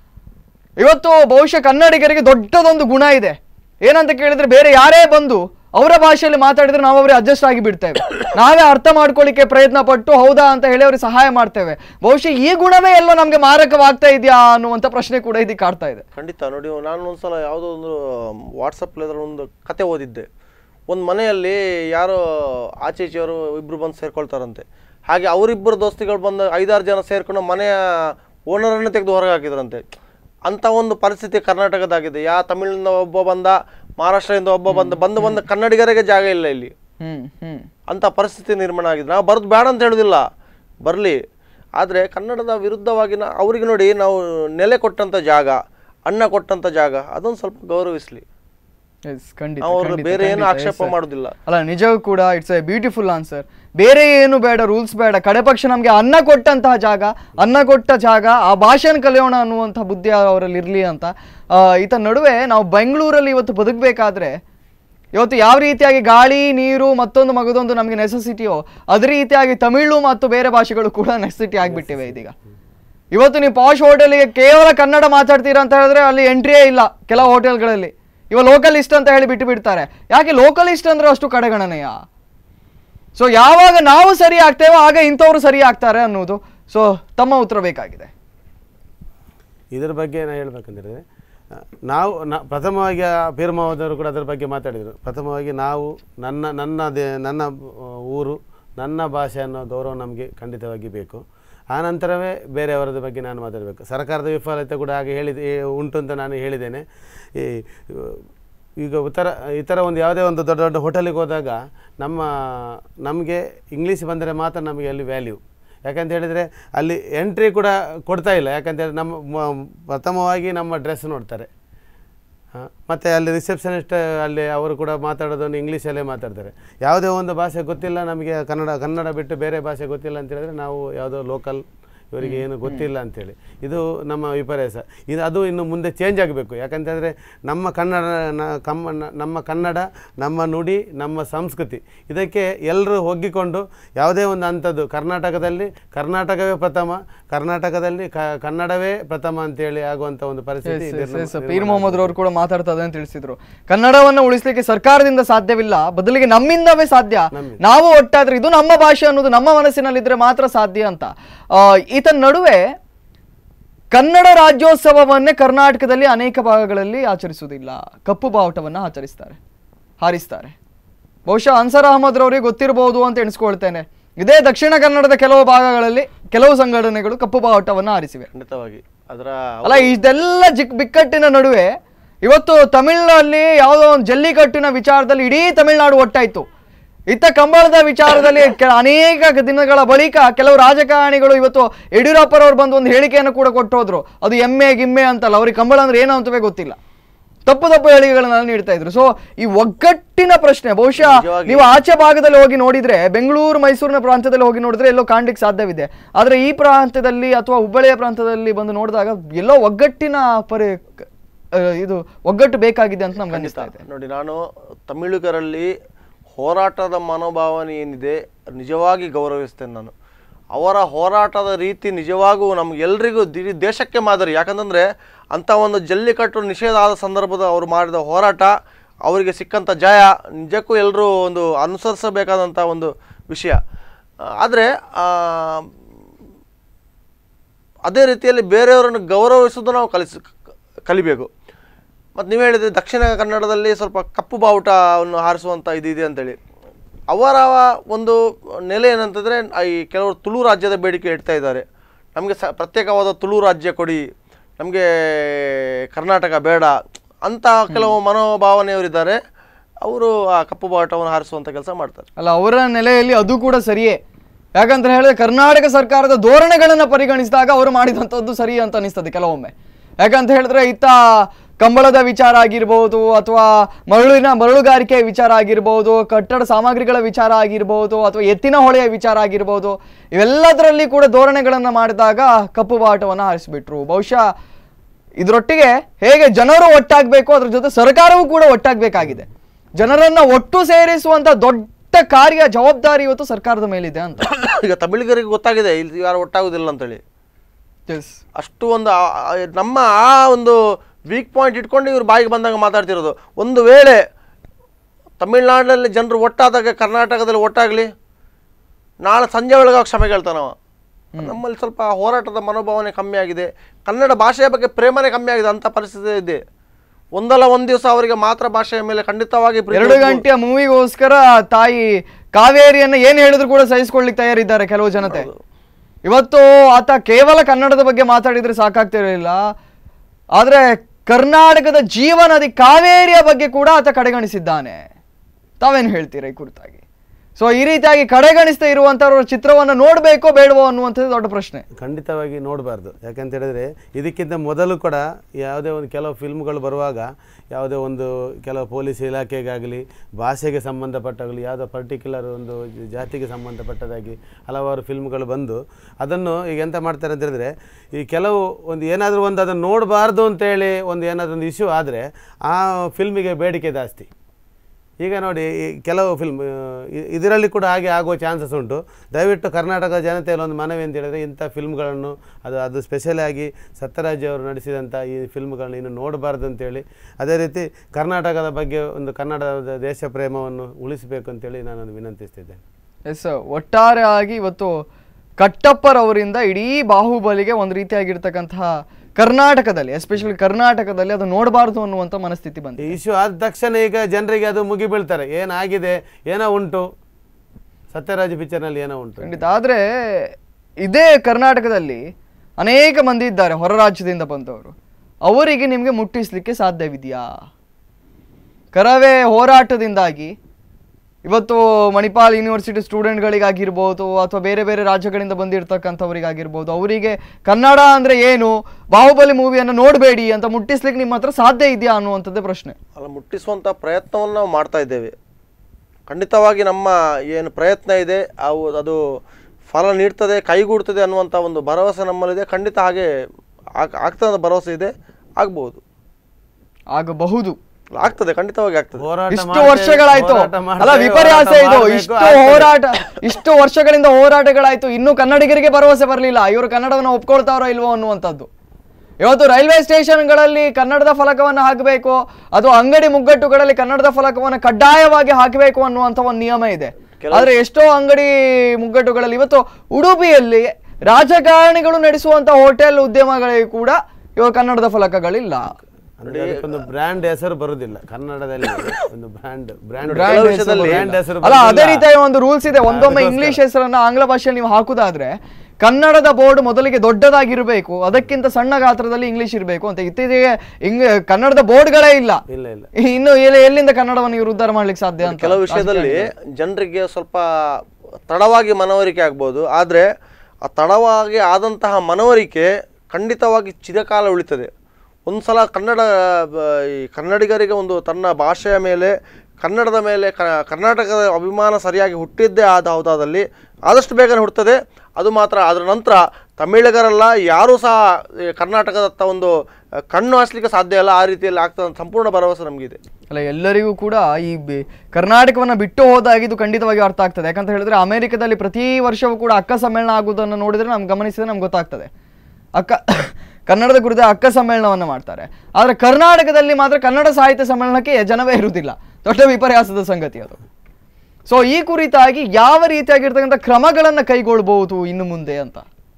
ಇವತ್ತು ಬಹುಶಃ ಕನ್ನಡಿಗರಿಗೆ ದೊಡ್ಡದೊಂದು ಗುಣ ಇದೆ ಏನಂತ ಕೇಳಿದ್ರೆ ಬೇರೆ ಯಾರೇ ಬಂದು ಅವರ ಭಾಷೆಯಲ್ಲಿ ಮಾತಾಡಿದ್ರೆ ನಾವು ಅವರೇ ಅಡ್ಜಸ್ಟ್ ಆಗಿ ಬಿಡ್ತೇವೆ ನಾವೇ ಅರ್ಥ ಮಾಡ್ಕೊಳ್ಳಿಕ್ಕೆ ಪ್ರಯತ್ನ ಪಟ್ಟು ಹೌದಾ ಅಂತ ಹೇಳಿ ಅವ್ರಿಗೆ ಸಹಾಯ ಮಾಡ್ತೇವೆ ಬಹುಶಃ ಈ ಗುಣವೇ ಎಲ್ಲೋ ನಮ್ಗೆ ಮಾರಕವಾಗ್ತಾ ಇದೆಯಾ ಅನ್ನುವಂಥ ಪ್ರಶ್ನೆ ಕೂಡ ಇದಕ್ಕೆ ಕಾಡ್ತಾ ಇದೆ ಖಂಡಿತ ನೋಡಿ ನಾನು ಒಂದ್ಸಲ ಯಾವುದೋ ಒಂದು ವಾಟ್ಸಪ್ಪಲ್ಲಿ ಒಂದು ಕತೆ ಓದಿದ್ದೆ ಒಂದು ಮನೆಯಲ್ಲಿ ಯಾರೋ ಆಚೆ ಈಚೆಯವರು ಇಬ್ಬರು ಬಂದು ಸೇರ್ಕೊಳ್ತಾರಂತೆ ಹಾಗೆ ಅವರಿಬ್ಬರು ದೋಸ್ತಿಗಳು ಬಂದು ಐದಾರು ಜನ ಸೇರ್ಕೊಂಡು ಮನೆಯ ಓನರನ್ನು ತೆಗೆದು ಹೊರಗೆ ಹಾಕಿದ್ರಂತೆ ಅಂಥ ಒಂದು ಪರಿಸ್ಥಿತಿ ಕರ್ನಾಟಕದಾಗಿದೆ ಯಾ ತಮಿಳಿನಿಂದ ಒಬ್ಬ ಬಂದ ಮಹಾರಾಷ್ಟ್ರದಿಂದ ಒಬ್ಬ ಬಂದ ಬಂದು ಬಂದ ಕನ್ನಡಿಗರಿಗೆ ಜಾಗ ಇಲ್ಲ ಇಲ್ಲಿ ಹ್ಮ್ ಹ್ಮ್ ಅಂಥ ಪರಿಸ್ಥಿತಿ ನಿರ್ಮಾಣ ಆಗಿದೆ ನಾವು ಬರೋದು ಬೇಡ ಅಂತ ಹೇಳೋದಿಲ್ಲ ಬರಲಿ ಆದರೆ ಕನ್ನಡದ ವಿರುದ್ಧವಾಗಿ ನಾ ಅವ್ರಿಗೆ ನೋಡಿ ನಾವು ನೆಲೆ ಕೊಟ್ಟಂಥ ಜಾಗ ಅನ್ನ ಕೊಟ್ಟಂಥ ಜಾಗ ಅದೊಂದು ಸ್ವಲ್ಪ ಗೌರವಿಸಲಿ ಎಸ್ ಖಂಡಿತ ನಾವು ಅವ್ರನ್ನ ಖಂಡಿತ, ಬೇರೆ ಏನು ಖಂಡಿತ, ಆಕ್ಷೇಪ yes, sir. ಮಾಡೋದಿಲ್ಲ ಅಲ್ಲ ನಿಜವೂ ಕೂಡ ಇಟ್ಸ್ ಎ ಬ್ಯೂಟಿಫುಲ್ ಆನ್ಸರ್ ಬೇರೆ ಏನು ಬೇಡ ರೂಲ್ಸ್ ಬೇಡ ಕಡೆ ಪಕ್ಷ ನಮಗೆ ಅನ್ನ ಕೊಟ್ಟಂತಹ ಜಾಗ ಅನ್ನ ಕೊಟ್ಟ ಜಾಗ ಆ ಭಾಷೆನ ಕಲಿಯೋಣ ಅನ್ನುವಂಥ ಬುದ್ಧಿ ಅವರಲ್ಲಿ ಇರಲಿ ಅಂತ ಆ, ಈತ ನಡುವೆ ನಾವು ಬೆಂಗಳೂರಲ್ಲಿ ಇವತ್ತು ಬದುಕಬೇಕಾದ್ರೆ ಇವತ್ತು ಯಾವ ರೀತಿಯಾಗಿ ಗಾಳಿ ನೀರು ಮತ್ತೊಂದು ಮಗದೊಂದು ನಮಗೆ ನೆಸೆಸಿಟಿಯೋ ಅದೇ ರೀತಿಯಾಗಿ ತಮಿಳು ಮತ್ತು ಬೇರೆ ಭಾಷೆಗಳು ಕೂಡ ನೆಸೆಸಿಟಿ ಆಗಿಬಿಟ್ಟಿವೆ ಇದೀಗ ಇವತ್ತು ನೀವು ಪಾಶ್ ಹೋಟೆಲ್ಗೆ ಕೇವಲ ಕನ್ನಡ ಮಾತಾಡ್ತೀರಾ ಅಂತ ಹೇಳಿದ್ರೆ ಅಲ್ಲಿ ಎಂಟ್ರಿಯೇ ಇಲ್ಲ ಕೆಲವು ಹೋಟೆಲ್ಗಳಲ್ಲಿ ಇವ ಲೋಕಲಿಸ್ಟ್ ಅಂತ ಹೇಳಿ ಬಿಟ್ಟು ಬಿಡ್ತಾರೆ ಯಾಕೆ ಲೋಕಲಿಸ್ಟ್ ಅಂದ್ರೆ ಅಷ್ಟು ಕಡೆಗಣನೆಯ ಸೊ ಯಾವಾಗ ನಾವು ಸರಿ ಆಗ್ತೇವೋ ಆಗ ಇಂಥವ್ರು ಸರಿ ಆಗ್ತಾರೆ ಅನ್ನೋದು ಸೊ ತಮ್ಮ ಉತ್ತರ ಬೇಕಾಗಿದೆ ಇದರ ಬಗ್ಗೆ ನಾನು ಹೇಳ್ಬೇಕಂದ್ರೆ ಆ, ನಾವು ನ ಪ್ರಥಮವಾಗಿ ಆ ಪೀರ್ ಮೊಹಮ್ಮದ್ ಅವರು ಕೂಡ ಅದರ ಬಗ್ಗೆ ಮಾತಾಡಿದರು ಪ್ರಥಮವಾಗಿ ನಾವು ನನ್ನ ನನ್ನ ದೇ ನನ್ನ ಆ, ಊರು ನನ್ನ ಭಾಷೆ ಅನ್ನೋ ಗೌರವ ನಮಗೆ ಖಂಡಿತವಾಗಿ ಬೇಕು ಆ ನಂತರವೇ ಬೇರೆಯವರದ ಬಗ್ಗೆ ನಾನು ಮಾತಾಡಬೇಕು ಸರ್ಕಾರದ ವಿಫಲತೆ ಕೂಡ ಹಾಗೆ ಹೇಳಿದೆ ಉಂಟು ಅಂತ ನಾನು ಹೇಳಿದ್ದೇನೆ ಈ ಈಗ ಉತ್ತರ ಈ ಥರ ಒಂದು ಯಾವುದೇ ಒಂದು ದೊಡ್ಡ ದೊಡ್ಡ ಹೋಟೆಲಿಗೆ ಹೋದಾಗ ನಮ್ಮ ನಮಗೆ ಇಂಗ್ಲೀಷ್ ಬಂದರೆ ಮಾತ್ರ ನಮಗೆ ಅಲ್ಲಿ ವ್ಯಾಲ್ಯೂ ಯಾಕಂತ ಹೇಳಿದರೆ ಅಲ್ಲಿ ಎಂಟ್ರಿ ಕೂಡ ಕೊಡ್ತಾ ಇಲ್ಲ ಯಾಕಂತ ಹೇಳಿದ್ರೆ ನಮ್ಮ ಮ- ಪ್ರಥಮವಾಗಿ ನಮ್ಮ ಡ್ರೆಸ್ ನೋಡ್ತಾರೆ ಹಾಂ ಮತ್ತು ಅಲ್ಲಿ ರಿಸೆಪ್ಷನಿಸ್ಟ್ ಅಲ್ಲಿ ಅವರು ಕೂಡ ಮಾತಾಡೋದನ್ನು ಇಂಗ್ಲೀಷಲ್ಲೇ ಮಾತಾಡ್ತಾರೆ ಯಾವುದೇ ಒಂದು ಭಾಷೆ ಗೊತ್ತಿಲ್ಲ ನಮಗೆ ಕನ್ನಡ ಕನ್ನಡ ಬಿಟ್ಟು ಬೇರೆ ಭಾಷೆ ಗೊತ್ತಿಲ್ಲ ಅಂತ ಹೇಳಿದ್ರೆ ನಾವು ಯಾವುದೋ ಲೋಕಲ್ ಇವರಿಗೆ ಏನು ಗೊತ್ತಿಲ್ಲ ಅಂತೇಳಿ ಇದು ನಮ್ಮ ವಿಪರ್ಯಾಸ ಇದು ಅದು ಇನ್ನು ಮುಂದೆ ಚೇಂಜ್ ಆಗಬೇಕು ಯಾಕಂತಂದರೆ ನಮ್ಮ ಕನ್ನಡ ನ- ಕಮ್ಮ ನ- ನಮ್ಮ ಕನ್ನಡ ನಮ್ಮ ನುಡಿ ನಮ್ಮ ಸಂಸ್ಕೃತಿ ಇದಕ್ಕೆ ಎಲ್ಲರೂ ಒಗ್ಗಿಕೊಂಡು ಯಾವುದೇ ಒಂದು ಅಂಥದ್ದು ಕರ್ನಾಟಕದಲ್ಲಿ ಕರ್ನಾಟಕವೇ ಪ್ರಥಮ ಕರ್ನಾಟಕದಲ್ಲಿ ಕ ಕನ್ನಡವೇ ಪ್ರಥಮ ಅಂತೇಳಿ ಆಗುವಂಥ ಒಂದು ಪರಿಸ್ಥಿತಿ ನಿರ್ಮಾಣ- ಪೀರ್ ಮೊಹಮ್ಮದ್ ರವರು ಕೂಡ ಮಾತಾಡ್ತಾ ಅಂತ ತಿಳಿಸಿದ್ರು ಕನ್ನಡವನ್ನ ಉಳಿಸ್ಲಿಕ್ಕೆ ಸರ್ಕಾರದಿಂದ ಸಾಧ್ಯವಿಲ್ಲ ಬದಲಿಗೆ ನಮ್ಮಿಂದವೇ ಸಾಧ್ಯ ನಾವು ಒಟ್ಟಾದ್ರೆ ಇದು ನಮ್ಮ ಭಾಷೆ ಅನ್ನೋದು ನಮ್ಮ ಮನಸ್ಸಿನಲ್ಲಿದ್ರೆ ಮಾತ್ರ ಸಾಧ್ಯ ಅಂತ ಆ, ಈತ ನಡುವೆ ಕನ್ನಡ ರಾಜ್ಯೋತ್ಸವವನ್ನೇ ಕರ್ನಾಟಕದಲ್ಲಿ ಅನೇಕ ಭಾಗಗಳಲ್ಲಿ ಆಚರಿಸುವುದಿಲ್ಲ ಕಪ್ಪು ಬಾವುಟವನ್ನ ಆಚರಿಸ್ತಾರೆ ಹಾರಿಸ್ತಾರೆ ಬಹುಶಃ ಅನ್ಸರ್ ಅಹಮದ್ ರವರಿಗೆ ಗೊತ್ತಿರಬಹುದು ಅಂತ ಎಣಿಸ್ಕೊಳ್ತೇನೆ ಇದೇ ದಕ್ಷಿಣ ಕನ್ನಡದ ಕೆಲವು ಭಾಗಗಳಲ್ಲಿ ಕೆಲವು ಸಂಘಟನೆಗಳು ಕಪ್ಪು ಬಾವುಟವನ್ನ ಹಾರಿಸಿವೆ ಖಂಡಿತವಾಗಿ ಅದರ ಅಲ್ಲ ಇದೆಲ್ಲ ಜಿಕ್ ಬಿಕ್ಕಟ್ಟಿನ ನಡುವೆ ಇವತ್ತು ತಮಿಳಿನಲ್ಲಿ ಯಾವುದೋ ಒಂದು ಜಲ್ಲಿಕಟ್ಟಿನ ವಿಚಾರದಲ್ಲಿ ಇಡೀ ತಮಿಳುನಾಡು ಒಟ್ಟಾಯ್ತು ಇತ್ತ ಕಂಬಳದ ವಿಚಾರದಲ್ಲಿ ಕೆ- ಅನೇಕ ದಿನಗಳ ಬಳಿಕ ಕೆಲವು ರಾಜಕಾರಣಿಗಳು ಇವತ್ತು ಯಡಿಯೂರಪ್ಪರವ್ರು ಬಂದು ಒಂದು ಹೇಳಿಕೆಯನ್ನು ಕೂಡ ಕೊಟ್ಟು ಹೋದ್ರು ಅದು ಎಮ್ಮೆ ಗಿಮ್ಮೆ ಅಂತಲ್ಲ ಅವ್ರಿಗೆ ಕಂಬಳ ಅಂದ್ರೆ ಏನು ಅಂತವೇ ಗೊತ್ತಿಲ್ಲ ತಪ್ಪು ತಪ್ಪು ಹೇಳಿಕೆಗಳನ್ನ ನೀಡ್ತಾ ಇದ್ರು ಸೊ ಈ ಒಗ್ಗಟ್ಟಿನ ಪ್ರಶ್ನೆ ಬಹುಶಃ ನಿಜವಾಗಿ. ನೀವು ಆಚೆ ಭಾಗದಲ್ಲಿ ಹೋಗಿ ನೋಡಿದ್ರೆ ಬೆಂಗಳೂರು ಮೈಸೂರಿನ ಪ್ರಾಂತ್ಯದಲ್ಲಿ ಹೋಗಿ ನೋಡಿದ್ರೆ ಎಲ್ಲೋ ಕಾಣ್ಲಿಕ್ಕೆ ಸಾಧ್ಯವಿದೆ ಆದ್ರೆ ಈ ಪ್ರಾಂತ್ಯದಲ್ಲಿ ಅಥವಾ ಹುಬ್ಬಳ್ಳಿಯ ಪ್ರಾಂತ್ಯದಲ್ಲಿ ಬಂದು ನೋಡಿದಾಗ ಎಲ್ಲೋ ಒಗ್ಗಟ್ಟಿನ ಪರಿ ಆ, ಇದು ಒಗ್ಗಟ್ಟು ಬೇಕಾಗಿದೆ ಅಂತ ನಮ್ಗೆ ಅನಿಸ್ತಾ ಇದೆ ನೋಡಿ ನಾನು ತಮಿಳುಗರಲ್ಲಿ ಹೋರಾಟದ ಮನೋಭಾವನೆ ಏನಿದೆ ನಿಜವಾಗಿ ಗೌರವಿಸ್ತೇನೆ ನಾನು ಅವರ ಹೋರಾಟದ ರೀತಿ ನಿಜವಾಗೂ ನಮಗೆಲ್ಲರಿಗೂ ಇಡೀ ದೇಶಕ್ಕೆ ಮಾದರಿ ಯಾಕಂತಂದರೆ ಅಂಥ ಒಂದು ಜಲ್ಲಿಕಟ್ಟು ನಿಷೇಧ ಆದ ಸಂದರ್ಭದ ಅವರು ಮಾಡಿದ ಹೋರಾಟ ಅವರಿಗೆ ಸಿಕ್ಕಂಥ ಜಯ ನಿಜಕ್ಕೂ ಎಲ್ಲರೂ ಒಂದು ಅನುಸರಿಸಬೇಕಾದಂಥ ಒಂದು ವಿಷಯ ಆದರೆ ಅದೇ ರೀತಿಯಲ್ಲಿ ಬೇರೆಯವರನ್ನು ಗೌರವಿಸೋದು ನಾವು ಕಲಿಸ್ ಕಲಿಬೇಕು ಮತ್ತು ನೀವು ಹೇಳಿದ್ರೆ ದಕ್ಷಿಣ ಕನ್ನಡದಲ್ಲಿ ಸ್ವಲ್ಪ ಕಪ್ಪು ಬಾವುಟವನ್ನು ಹಾರಿಸುವಂಥ ಇದು ಇದೆ ಅಂತೇಳಿ ಅವರ ಒಂದು ನೆಲೆ ಏನಂತಂದರೆ ಈ ಕೆಲವರು ತುಳು ರಾಜ್ಯದ ಬೇಡಿಕೆ ಇಡ್ತಾ ಇದ್ದಾರೆ ನಮಗೆ ಸ ಪ್ರತ್ಯೇಕವಾದ ತುಳು ರಾಜ್ಯ ಕೊಡಿ ನಮಗೆ ಕರ್ನಾಟಕ ಬೇಡ ಅಂತ ಕೆಲವು ಮನೋಭಾವನೆಯವರಿದ್ದಾರೆ ಅವರು ಆ ಕಪ್ಪು ಬಾವುಟವನ್ನು ಹಾರಿಸುವಂಥ ಕೆಲಸ ಮಾಡ್ತಾರೆ ಅಲ್ಲ ಅವರ ನೆಲೆಯಲ್ಲಿ ಅದು ಕೂಡ ಸರಿಯೇ ಯಾಕಂತ ಹೇಳಿದ್ರೆ ಕರ್ನಾಟಕ ಸರ್ಕಾರದ ಧೋರಣೆಗಳನ್ನ ಪರಿಗಣಿಸಿದಾಗ ಅವರು ಮಾಡಿದಂಥದ್ದು ಸರಿ ಅಂತ ಅನಿಸ್ತದೆ ಕೆಲವೊಮ್ಮೆ ಯಾಕಂತ ಹೇಳಿದ್ರೆ ಇತ್ತ ಕಂಬಳದ ವಿಚಾರ ಆಗಿರ್ಬೋದು ಅಥವಾ ಮರಳಿನ ಮರಳುಗಾರಿಕೆ ವಿಚಾರ ಆಗಿರ್ಬೋದು ಕಟ್ಟಡ ಸಾಮಗ್ರಿಗಳ ವಿಚಾರ ಆಗಿರ್ಬೋದು ಅಥವಾ ಎತ್ತಿನ ಹೊಳೆಯ ವಿಚಾರ ಆಗಿರ್ಬೋದು ಇವೆಲ್ಲದರಲ್ಲಿ ಕೂಡ ಧೋರಣೆಗಳನ್ನ ಮಾಡಿದಾಗ ಕಪ್ಪು ಬಾಟವನ್ನು ಹಾರಿಸ್ಬಿಟ್ರು ಬಹುಶಃ ಇದರೊಟ್ಟಿಗೆ ಹೇಗೆ ಜನರು ಒಟ್ಟಾಗಬೇಕು ಅದ್ರ ಜೊತೆ ಸರ್ಕಾರವೂ ಕೂಡ ಒಟ್ಟಾಗಬೇಕಾಗಿದೆ ಜನರನ್ನ ಒಟ್ಟು ಸೇರಿಸುವಂತ ದೊಡ್ಡ ಕಾರ್ಯ ಜವಾಬ್ದಾರಿ ಇವತ್ತು ಸರ್ಕಾರದ ಮೇಲಿದೆ ಅಂತ ಈಗ ತಮಿಳಿಗರಿಗೆ ಗೊತ್ತಾಗಿದೆ ಇಲ್ಲಿ ಯಾರು ಒಟ್ಟಾಗೋದಿಲ್ಲ ಅಂತೇಳಿ ಎಸ್ ಅಷ್ಟು ಒಂದು ಆ- ಆ- ನಮ್ಮ ಆ ಒಂದು ವೀಕ್ ಪಾಯಿಂಟ್ ಇಟ್ಕೊಂಡು ಇವ್ರು ಬಾಯಿಗೆ ಬಂದಾಗ ಮಾತಾಡ್ತಿರೋದು ಒಂದು ವೇಳೆ ತಮಿಳ್ನಾಡಿನಲ್ಲಿ ಜನರು ಒಟ್ಟಾದಾಗ ಕರ್ನಾಟಕದಲ್ಲಿ ಒಟ್ಟಾಗಲಿ ನಾಳೆ ಸಂಜೆ ಒಳಗೆ ಅವಾಗ ಕ್ಷಮೆ ಕೇಳ್ತಾನವ ನಮ್ಮಲ್ಲಿ ಸ್ವಲ್ಪ ಹೋರಾಟದ ಮನೋಭಾವನೆ ಕಮ್ಮಿ ಆಗಿದೆ ಕನ್ನಡ ಭಾಷೆಯ ಬಗ್ಗೆ ಪ್ರೇಮನೇ ಕಮ್ಮಿ ಆಗಿದೆ ಅಂತ ಪರಿಸ್ಥಿತಿ ಇದೆ ಒಂದಲ್ಲ ಒಂದು ದಿವಸ ಅವರಿಗೆ ಮಾತ್ರ ಭಾಷೆಯ ಮೇಲೆ ಖಂಡಿತವಾಗಿ ಪ್ರೀತಿ ಎರಡು ಗಂಟೆಯ ಮೂವಿಗೋಸ್ಕರ ತಾಯಿ ಕಾವೇರಿಯನ್ನ ಏನ್ ಹೇಳಿದ್ರು ಕೂಡ ಸಹಿಸ್ಕೊಳ್ಳಿಕ್ಕೆ ತಯಾರಿದ್ದಾರೆ ಕೆಲವು ಜನತೆ ಇವತ್ತು ಆತ ಕೇವಲ ಕನ್ನಡದ ಬಗ್ಗೆ ಮಾತಾಡಿದ್ರೆ ಸಾಕಾಗ್ತಿರಲಿಲ್ಲ ಆದ್ರೆ ಕರ್ನಾಟಕದ ಜೀವನದಿ ಕಾವೇರಿಯ ಬಗ್ಗೆ ಕೂಡ ಆತ ಕಡೆಗಣಿಸಿದ್ದಾನೆ ತಾವೇನು ಹೇಳ್ತೀರಾ ಈ ಕುರಿತಾಗಿ ಸೊ ಈ ರೀತಿಯಾಗಿ ಕಡೆಗಣಿಸ್ತಾ ಇರುವಂತವ್ರ ಚಿತ್ರವನ್ನು ನೋಡ್ಬೇಕೋ ಬೇಡವೋ ಅನ್ನುವಂಥದ್ದು ದೊಡ್ಡ ಪ್ರಶ್ನೆ ಖಂಡಿತವಾಗಿ ನೋಡಬಾರ್ದು ಯಾಕಂತ ಹೇಳಿದ್ರೆ ಇದಕ್ಕಿಂತ ಮೊದಲು ಕೂಡ ಯಾವುದೇ ಒಂದು ಕೆಲವು ಫಿಲ್ಮ್ಗಳು ಬರುವಾಗ ಯಾವುದೇ ಒಂದು ಕೆಲವು ಪೊಲೀಸ್ ಇಲಾಖೆಗಾಗಲಿ ಭಾಷೆಗೆ ಸಂಬಂಧಪಟ್ಟಾಗಲಿ ಯಾವುದೋ ಪರ್ಟಿಕ್ಯುಲರ್ ಒಂದು ಜಾತಿಗೆ ಸಂಬಂಧಪಟ್ಟದಾಗಿ ಹಲವಾರು ಫಿಲ್ಮ್ಗಳು ಬಂದು ಅದನ್ನು ಈಗ ಎಂತ ಮಾಡ್ತಾರೆ ಅಂತ ಹೇಳಿದ್ರೆ ಈ ಕೆಲವು ಒಂದು ಏನಾದರೂ ಒಂದು ಅದನ್ನು ನೋಡಬಾರ್ದು ಅಂತೇಳಿ ಒಂದು ಏನಾದರೂ ಒಂದು ಇಶ್ಯೂ ಆದರೆ ಆ ಫಿಲ್ಮಿಗೆ ಬೇಡಿಕೆ ಜಾಸ್ತಿ ಈಗ ನೋಡಿ ಈ ಕೆಲವು ಫಿಲ್ಮ್ ಇದರಲ್ಲಿ ಕೂಡ ಹಾಗೆ ಆಗುವ ಚಾನ್ಸಸ್ ಉಂಟು ದಯವಿಟ್ಟು ಕರ್ನಾಟಕ ಜನತೆಯಲ್ಲಿ ಒಂದು ಮನವಿ ಅಂತ ಹೇಳಿದ್ರೆ ಇಂಥ ಫಿಲ್ಮ್ಗಳನ್ನು ಅದು ಅದು ಸ್ಪೆಷಲ್ ಆಗಿ ಸತ್ಯರಾಜ್ ಅವರು ನಡೆಸಿದಂಥ ಈ ಫಿಲ್ಮ್ಗಳನ್ನ ಇನ್ನು ನೋಡಬಾರ್ದು ಅಂತೇಳಿ ಅದೇ ರೀತಿ ಕರ್ನಾಟಕದ ಬಗ್ಗೆ ಒಂದು ಕನ್ನಡದ ದೇಶ ಪ್ರೇಮವನ್ನು ಉಳಿಸಬೇಕು ಅಂತೇಳಿ ನಾನು ವಿನಂತಿಸ್ತಿದ್ದೇನೆ ಎಸ್ ಒಟ್ಟಾರೆಯಾಗಿ ಇವತ್ತು ಕಟ್ಟಪ್ಪರವರಿಂದ ಇಡೀ ಬಾಹುಬಲಿಗೆ ಒಂದು ರೀತಿಯಾಗಿರ್ತಕ್ಕಂತಹ ಕರ್ನಾಟಕದಲ್ಲಿ ಎಸ್ಪೆಷಲಿ ಕರ್ನಾಟಕದಲ್ಲಿ ಅದು ನೋಡಬಾರ್ದು ಅನ್ನುವಂಥ ಮನಸ್ಥಿತಿ ಈ ಬಂದಿದೆ ಇಶ್ಯೂ ಆದ ತಕ್ಷಣ ಈಗ ಜನರಿಗೆ ಅದು ಮುಗಿ ಬೀಳ್ತಾರೆ ಏನಾಗಿದೆ ಏನೋ ಉಂಟು ಸತ್ಯರಾಜ್ ಪಿಕ್ಚರ್ನಲ್ಲಿ ಏನೋ ಉಂಟು ಖಂಡಿತ ಆದರೆ ಇದೇ ಕರ್ನಾಟಕದಲ್ಲಿ ಅನೇಕ ಮಂದಿ ಇದ್ದಾರೆ ಹೊರ ರಾಜ್ಯದಿಂದ ಬಂದವರು ಅವರಿಗೆ ನಿಮಗೆ ಮುಟ್ಟಿಸ್ಲಿಕ್ಕೆ ಸಾಧ್ಯವಿದೆಯಾ ಕರವೇ ಹೋರಾಟದಿಂದಾಗಿ ಇವತ್ತು ಮಣಿಪಾಲ್ ಯೂನಿವರ್ಸಿಟಿ ಸ್ಟೂಡೆಂಟ್ಗಳಿಗಾಗಿರ್ಬೋದು ಅಥವಾ ಬೇರೆ ಬೇರೆ ರಾಜ್ಯಗಳಿಂದ ಬಂದಿರತಕ್ಕಂಥವರಿಗಾಗಿರ್ಬೋದು ಅವರಿಗೆ ಕನ್ನಡ ಅಂದರೆ ಏನು ಬಾಹುಬಲಿ ಮೂವಿಯನ್ನು ನೋಡಬೇಡಿ ಅಂತ ಮುಟ್ಟಿಸ್ಲಿಕ್ಕೆ ನಿಮ್ಮ ಹತ್ರ ಸಾಧ್ಯ ಇದೆಯಾ ಅನ್ನುವಂಥದ್ದೇ ಪ್ರಶ್ನೆ ಅಲ್ಲ ಮುಟ್ಟಿಸುವಂಥ ಪ್ರಯತ್ನವನ್ನು ನಾವು ಮಾಡ್ತಾ ಇದ್ದೇವೆ ಖಂಡಿತವಾಗಿ ನಮ್ಮ ಏನು ಪ್ರಯತ್ನ ಇದೆ ಅವು ಅದು ಫಲ ನೀಡ್ತದೆ ಕೈಗೂಡ್ತದೆ ಅನ್ನುವಂಥ ಒಂದು ಭರವಸೆ ನಮ್ಮಲ್ಲಿದೆ ಖಂಡಿತ ಹಾಗೆ ಆಗ್- ಆಗ್ತದೆ ಅನ್ನೋ ಭರವಸೆ ಇದೆ ಆಗ್ಬೋದು ಆಗಬಹುದು ಆಗ್ತದೆ ಖಂಡಿತವಾಗಿ ಆಗ್ತದೆ ಹೋರಾಟ ಇಷ್ಟು ಮಾಡ್ತೇವೆ, ವರ್ಷಗಳಾಯ್ತು ಹೋರಾಟ ಮಾಡ್ತೇವೆ, ಅಲ್ಲ ವಿಪರ್ಯಾಸ ಹೋರಾಟ ಇದು ಮಾಡ್ಬೇಕು, ಇಷ್ಟು ಆಗ್ತದೆ. ಹೋರಾಟ ಇಷ್ಟು ವರ್ಷಗಳಿಂದ ಹೋರಾಟಗಳಾಯ್ತು ಇನ್ನು ಕನ್ನಡಿಗರಿಗೆ ಭರವಸೆ ಬರಲಿಲ್ಲ ಇವರು ಕನ್ನಡವನ್ನು ಒಪ್ಕೊಳ್ತಾರೋ ಇಲ್ವೋ ಅನ್ನುವಂಥದ್ದು ಇವತ್ತು ರೈಲ್ವೆ ಸ್ಟೇಷನ್ಗಳಲ್ಲಿ ಕನ್ನಡದ ಫಲಕವನ್ನು ಹಾಕಬೇಕು ಅದು ಅಂಗಡಿ ಮುಗ್ಗಟ್ಟುಗಳಲ್ಲಿ ಕನ್ನಡದ ಫಲಕವನ್ನು ಕಡ್ಡಾಯವಾಗಿ ಹಾಕಬೇಕು ಅನ್ನುವಂಥ ಒಂದು ನಿಯಮ ಇದೆ ಆದ್ರೆ ಎಷ್ಟೋ ಅಂಗಡಿ ಮುಗ್ಗಟ್ಟುಗಳಲ್ಲಿ ಇವತ್ತು ಉಡುಪಿಯಲ್ಲಿ ರಾಜಕಾರಣಿಗಳು ನಡೆಸುವಂತ ಹೋಟೆಲ್ ಉದ್ಯಮಗಳಿಗೆ ಕೂಡ ಇವಾಗ ಕನ್ನಡದ ಫಲಕಗಳಿಲ್ಲ ಅಂದ್ರೆ ಅದಕ್ಕೊಂದು ಬ್ರ್ಯಾಂಡ್ ಹೆಸರು ಬರುದಿಲ್ಲ ಕನ್ನಡದಲ್ಲಿ ಒಂದು ಬ್ರ್ಯಾಂಡ್ ಬ್ರ್ಯಾಂಡ್ Brand ಕೆಲವು ವಿಷಯದಲ್ಲಿ ಬ್ರ್ಯಾಂಡ್ ಹೆಸರು ಅಲ್ಲ ಅದೇ ಬರುದಿಲ್ಲ. ರೀತಿಯ ಒಂದು ರೂಲ್ಸ್ ಇದೆ ಒಂದೊಮ್ಮೆ ಇಂಗ್ಲಿಷ್ ಹೆಸರನ್ನ ಆಂಗ್ಲ ಭಾಷೆಯಲ್ಲಿ ನೀವು ಹಾಕುದಾದ್ರೆ ಕನ್ನಡದ ಬೋರ್ಡ್ ಮೊದಲಿಗೆ ದೊಡ್ಡದಾಗಿರಬೇಕು ಅದಕ್ಕಿಂತ ಸಣ್ಣ ಗಾತ್ರದಲ್ಲಿ ಇಂಗ್ಲಿಷ್ ಇರಬೇಕು ಅಂತ ಇತ್ತೀಚೆಗೆ ಇಂಗ್ ಕನ್ನಡದ ಬೋರ್ಡ್ಗಳೇ ಇಲ್ಲ ಇಲ್ಲ ಇಲ್ಲ ಇನ್ನು ಎಲ್ಲಿ- ಎಲ್ಲಿಂದ ಕನ್ನಡವನ್ನು ಇವರು ಉದ್ಧಾರ ಮಾಡ್ಲಿಕ್ಕೆ ಸಾಧ್ಯ ಅಂತ ಕೆಲವು ವಿಷಯದಲ್ಲಿ ಜನರಿಗೆ ಸ್ವಲ್ಪ ತಡವಾಗಿ ಮನವರಿಕೆ ಆಗ್ಬೋದು ಆದರೆ ಆ ತಡವಾಗಿ ಆದಂತಹ ಮನವರಿಕೆ ಖಂಡಿತವಾಗಿ ಚಿರಕಾಲ ಉಳಿತದೆ ಒಂದು ಸಲ ಕನ್ನಡ ಬ- ಈ ಕನ್ನಡಿಗರಿಗೆ ಒಂದು ತನ್ನ ಭಾಷೆಯ ಮೇಲೆ ಕನ್ನಡದ ಮೇಲೆ ಕ ಕರ್ನಾಟಕದ ಅಭಿಮಾನ ಸರಿಯಾಗಿ ಹುಟ್ಟಿದ್ದೇ ಆದ ಹೌದಾದಲ್ಲಿ ಆದಷ್ಟು ಬೇಗನೆ ಹುಟ್ಟುತ್ತದೆ ಅದು ಮಾತ್ರ ಅದರ ನಂತರ ತಮಿಳಿಗರೆಲ್ಲ ಯಾರೂ ಸಹ ಈ ಕರ್ನಾಟಕದತ್ತ ಒಂದು ಆ, ಕಣ್ಣು ಹಾಸ್ಲಿಕ್ಕೆ ಸಾಧ್ಯ ಇಲ್ಲ ಆ ರೀತಿಯಲ್ಲಿ ಆಗ್ತದೆ ಅಂತ ಸಂಪೂರ್ಣ ಭರವಸೆ ನಮಗಿದೆ ಅಲ್ಲ ಎಲ್ಲರಿಗೂ ಕೂಡ ಈ ಬಿ- ಕರ್ನಾಟಕವನ್ನ ಬಿಟ್ಟು ಹೋದಾಗ ಇದು ಖಂಡಿತವಾಗಿ ಅರ್ಥ ಆಗ್ತದೆ ಯಾಕಂತ ಹೇಳಿದ್ರೆ ಅಮೆರಿಕದಲ್ಲಿ ಪ್ರತಿ ವರ್ಷವೂ ಕೂಡ ಅಕ್ಕ ಸಮ್ಮೇಳನ ಆಗುವುದನ್ನು ನೋಡಿದ್ರೆ ನಮ್ಗೆ ಗಮನಿಸಿದ್ರೆ ನಮ್ಗೆ ಗೊತ್ತಾಗ್ತದೆ ಅಕ್ಕ ಕನ್ನಡದ ಕುರಿತ ಅಕ್ಕ ಸಮ್ಮೇಳನವನ್ನು ಮಾಡ್ತಾರೆ ಆದರೆ ಕರ್ನಾಟಕದಲ್ಲಿ ಮಾತ್ರ ಕನ್ನಡ ಸಾಹಿತ್ಯ ಸಮ್ಮೇಳನಕ್ಕೆ ಜನವೇ ಇರುವುದಿಲ್ಲ ದೊಡ್ಡ ವಿಪರ್ಯಾಸದ ಸಂಗತಿ ಅದು ಸೊ ಈ ಕುರಿತಾಗಿ ಯಾವ ರೀತಿಯಾಗಿರ್ತಕ್ಕಂಥ ಕ್ರಮಗಳನ್ನು ಕೈಗೊಳ್ಬಹುದು ಇನ್ನು ಮುಂದೆ ಅಂತ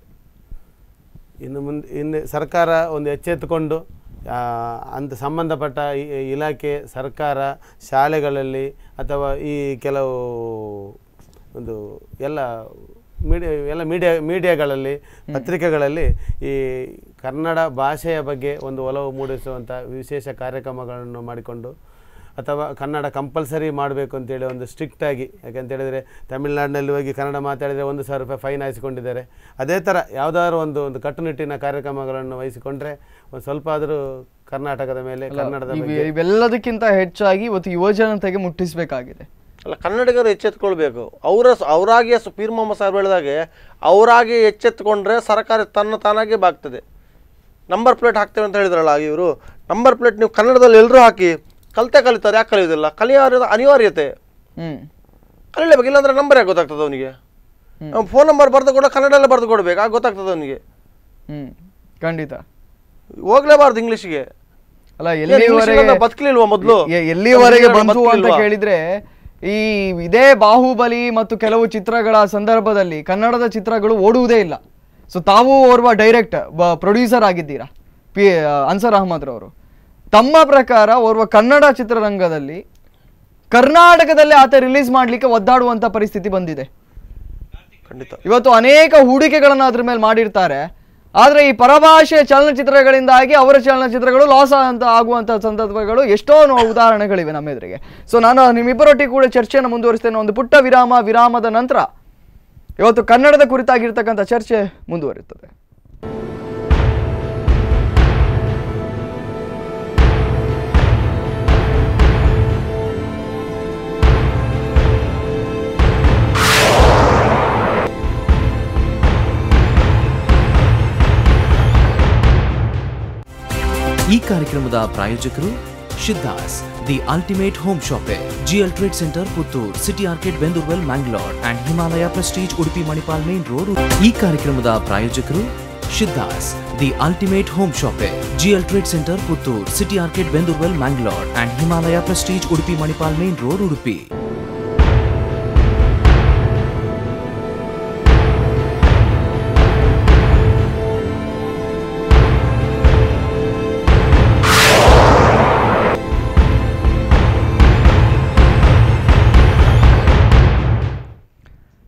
ಇನ್ನು ಮುಂದೆ ಇನ್ನು ಸರ್ಕಾರ ಒಂದು ಎಚ್ಚೆತ್ತುಕೊಂಡು ಆ, ಅಂತ ಸಂಬಂಧಪಟ್ಟ ಇ- ಇಲಾಖೆ ಸರ್ಕಾರ ಶಾಲೆಗಳಲ್ಲಿ ಅಥವಾ ಈ ಕೆಲವು ಒಂದು ಎಲ್ಲ ಮೀಡಿಯಾ ಎಲ್ಲ ಮೀಡಿಯಾ ಮೀಡಿಯಾಗಳಲ್ಲಿ ಪತ್ರಿಕೆಗಳಲ್ಲಿ ಈ ಕನ್ನಡ ಭಾಷೆಯ ಬಗ್ಗೆ ಒಂದು ಒಲವು ಮೂಡಿಸುವಂಥ ವಿಶೇಷ ಕಾರ್ಯಕ್ರಮಗಳನ್ನು ಮಾಡಿಕೊಂಡು ಅಥವಾ ಕನ್ನಡ ಕಂಪಲ್ಸರಿ ಮಾಡಬೇಕು ಅಂತೇಳಿ ಒಂದು ಸ್ಟ್ರಿಕ್ಟಾಗಿ ಯಾಕಂತ ಹೇಳಿದರೆ ತಮಿಳುನಾಡಿನಲ್ಲಿ ಹೋಗಿ ಕನ್ನಡ ಮಾತಾಡಿದರೆ ಒಂದು ಸಾವಿರ ರೂಪಾಯಿ ಫೈನ್ ಹಾಯಿಸಿಕೊಂಡಿದ್ದಾರೆ ಅದೇ ಥರ ಯಾವುದಾದ್ರು ಒಂದು ಒಂದು ಕಟ್ಟುನಿಟ್ಟಿನ ಕಾರ್ಯಕ್ರಮಗಳನ್ನು ವಹಿಸಿಕೊಂಡ್ರೆ ಒಂದು ಸ್ವಲ್ಪ ಆದರೂ ಕರ್ನಾಟಕದ ಮೇಲೆ ಕನ್ನಡದ ಇವೆ- ಬಗ್ಗೆ ಇವೆಲ್ಲದಕ್ಕಿಂತ ಹೆಚ್ಚಾಗಿ ಇವತ್ತು ಯುವಜನತೆಗೆ ಮುಟ್ಟಿಸಬೇಕಾಗಿದೆ ಅಲ್ಲ ಕನ್ನಡಿಗರು ಎಚ್ಚೆತ್ಕೊಳ್ಬೇಕು ಅವರ ಅವರಾಗಿ ಸು ಪೀರ್ ಮೊಹಮ್ಮದ್ ಸಾಹೇಬ್ ಹೇಳಿದಾಗೆ ಅವರಾಗಿ ಎಚ್ಚೆತ್ತುಕೊಂಡ್ರೆ ಸರ್ಕಾರ ತನ್ನ ತಾನಾಗೆ ಬಾಗ್ತದೆ ನಂಬರ್ ಪ್ಲೇಟ್ ಹಾಕ್ತೇವೆ ಅಂತ ಹೇಳಿದ್ರಲ್ಲ ಇವರು ನಂಬರ್ ಪ್ಲೇಟ್ ನೀವು ಕನ್ನಡದಲ್ಲಿ ಎಲ್ಲರೂ ಹಾಕಿ ಕಲಿತೆ ಕಲಿತಾರೆ ಯಾಕೆ ಕಲಿಯೋದಿಲ್ಲ ಕಲಿಯೋದ ಅನಿವಾರ್ಯತೆ ಹ್ಮ್ ಕಲಿಲೇಬೇಕು ಇಲ್ಲಾಂದ್ರೆ ನಂಬರ್ ಯಾಕೆ ಗೊತ್ತಾಗ್ತದೆ ಅವನಿಗೆ ಫೋನ್ ನಂಬರ್ ಬರೆದು ಕೂಡ ಕನ್ನಡಲ್ಲೇ ಬರೆದು ಕೊಡ್ಬೇಕು ಆಗ ಗೊತ್ತಾಗ್ತದೆ ಅವನಿಗೆ ಹ್ಮ್ ಖಂಡಿತ ಹೋಗ್ಲೇಬಾರ್ದು ಇಂಗ್ಲೀಷ್ಗೆ ಅಲ್ಲ ಏನ್ ಇಂಗ್ಲಿಷ್ ಎಲ್ಲಿವರೆಗೆ ಇಲ್ಲಾಂದ್ರೆ ಬದುಕಲಿಲ್ವಾ ಮೊದಲು ಎ- ಎಲ್ಲಿವರೆಗೆ ಬಂತು ಅಂತ ಕೇಳಿದ್ರೆ ಈ ಇದೇ ಬಾಹುಬಲಿ ಮತ್ತು ಕೆಲವು ಚಿತ್ರಗಳ ಸಂದರ್ಭದಲ್ಲಿ ಕನ್ನಡದ ಚಿತ್ರಗಳು ಓಡುವುದೇ ಇಲ್ಲ ಸೊ ತಾವು ಓರ್ವ ಡೈರೆಕ್ಟ್ ಪ್ರೊಡ್ಯೂಸರ್ ಆಗಿದ್ದೀರಾ ಪಿ ಅನ್ಸರ್ ಅಹಮದ್ ರವರು ತಮ್ಮ ಪ್ರಕಾರ ಓರ್ವ ಕನ್ನಡ ಚಿತ್ರರಂಗದಲ್ಲಿ ಕರ್ನಾಟಕದಲ್ಲಿ ಆತ ರಿಲೀಸ್ ಮಾಡಲಿಕ್ಕೆ ಒದ್ದಾಡುವಂತ ಪರಿಸ್ಥಿತಿ ಬಂದಿದೆ ಖಂಡಿತ ಇವತ್ತು ಅನೇಕ ಹೂಡಿಕೆಗಳನ್ನು ಅದ್ರ ಮೇಲೆ ಮಾಡಿರ್ತಾರೆ ಆದರೆ ಈ ಪರಭಾಷೆಯ ಚಲನಚಿತ್ರಗಳಿಂದಾಗಿ ಅವರ ಚಲನಚಿತ್ರಗಳು ಲಾಸ್ ಅಂತ ಆಗುವಂಥ ಸಂದರ್ಭಗಳು ಎಷ್ಟೋ ನೋ- ಉದಾಹರಣೆಗಳಿವೆ ನಮ್ಮ ಎದುರಿಗೆ ಸೊ ನಾನು ನಿಮ್ಮಿಬ್ಬರೊಟ್ಟಿಗೆ ಕೂಡ ಚರ್ಚೆಯನ್ನು ಮುಂದುವರಿಸ್ತೇನೆ ಒಂದು ಪುಟ್ಟ ವಿರಾಮ ವಿರಾಮದ ನಂತರ ಇವತ್ತು ಕನ್ನಡದ ಕುರಿತಾಗಿರ್ತಕ್ಕಂಥ ಚರ್ಚೆ ಮುಂದುವರಿಯುತ್ತದೆ ಈ ಕಾರ್ಯಕ್ರಮದ ಪ್ರಾಯೋಜಕರು Shiddas the ultimate home shoppe GL trade centre Puttur city arcade Bendoorwell Mangalore and Himalaya prestige Udupi Manipal main road ಈ ಕಾರ್ಯಕ್ರಮದ ಪ್ರಾಯೋಜಕರು Shiddas the ultimate home shoppe GL trade centre Puttur city arcade Bendoorwell Mangalore and Himalaya prestige Udupi Manipal main road Udupi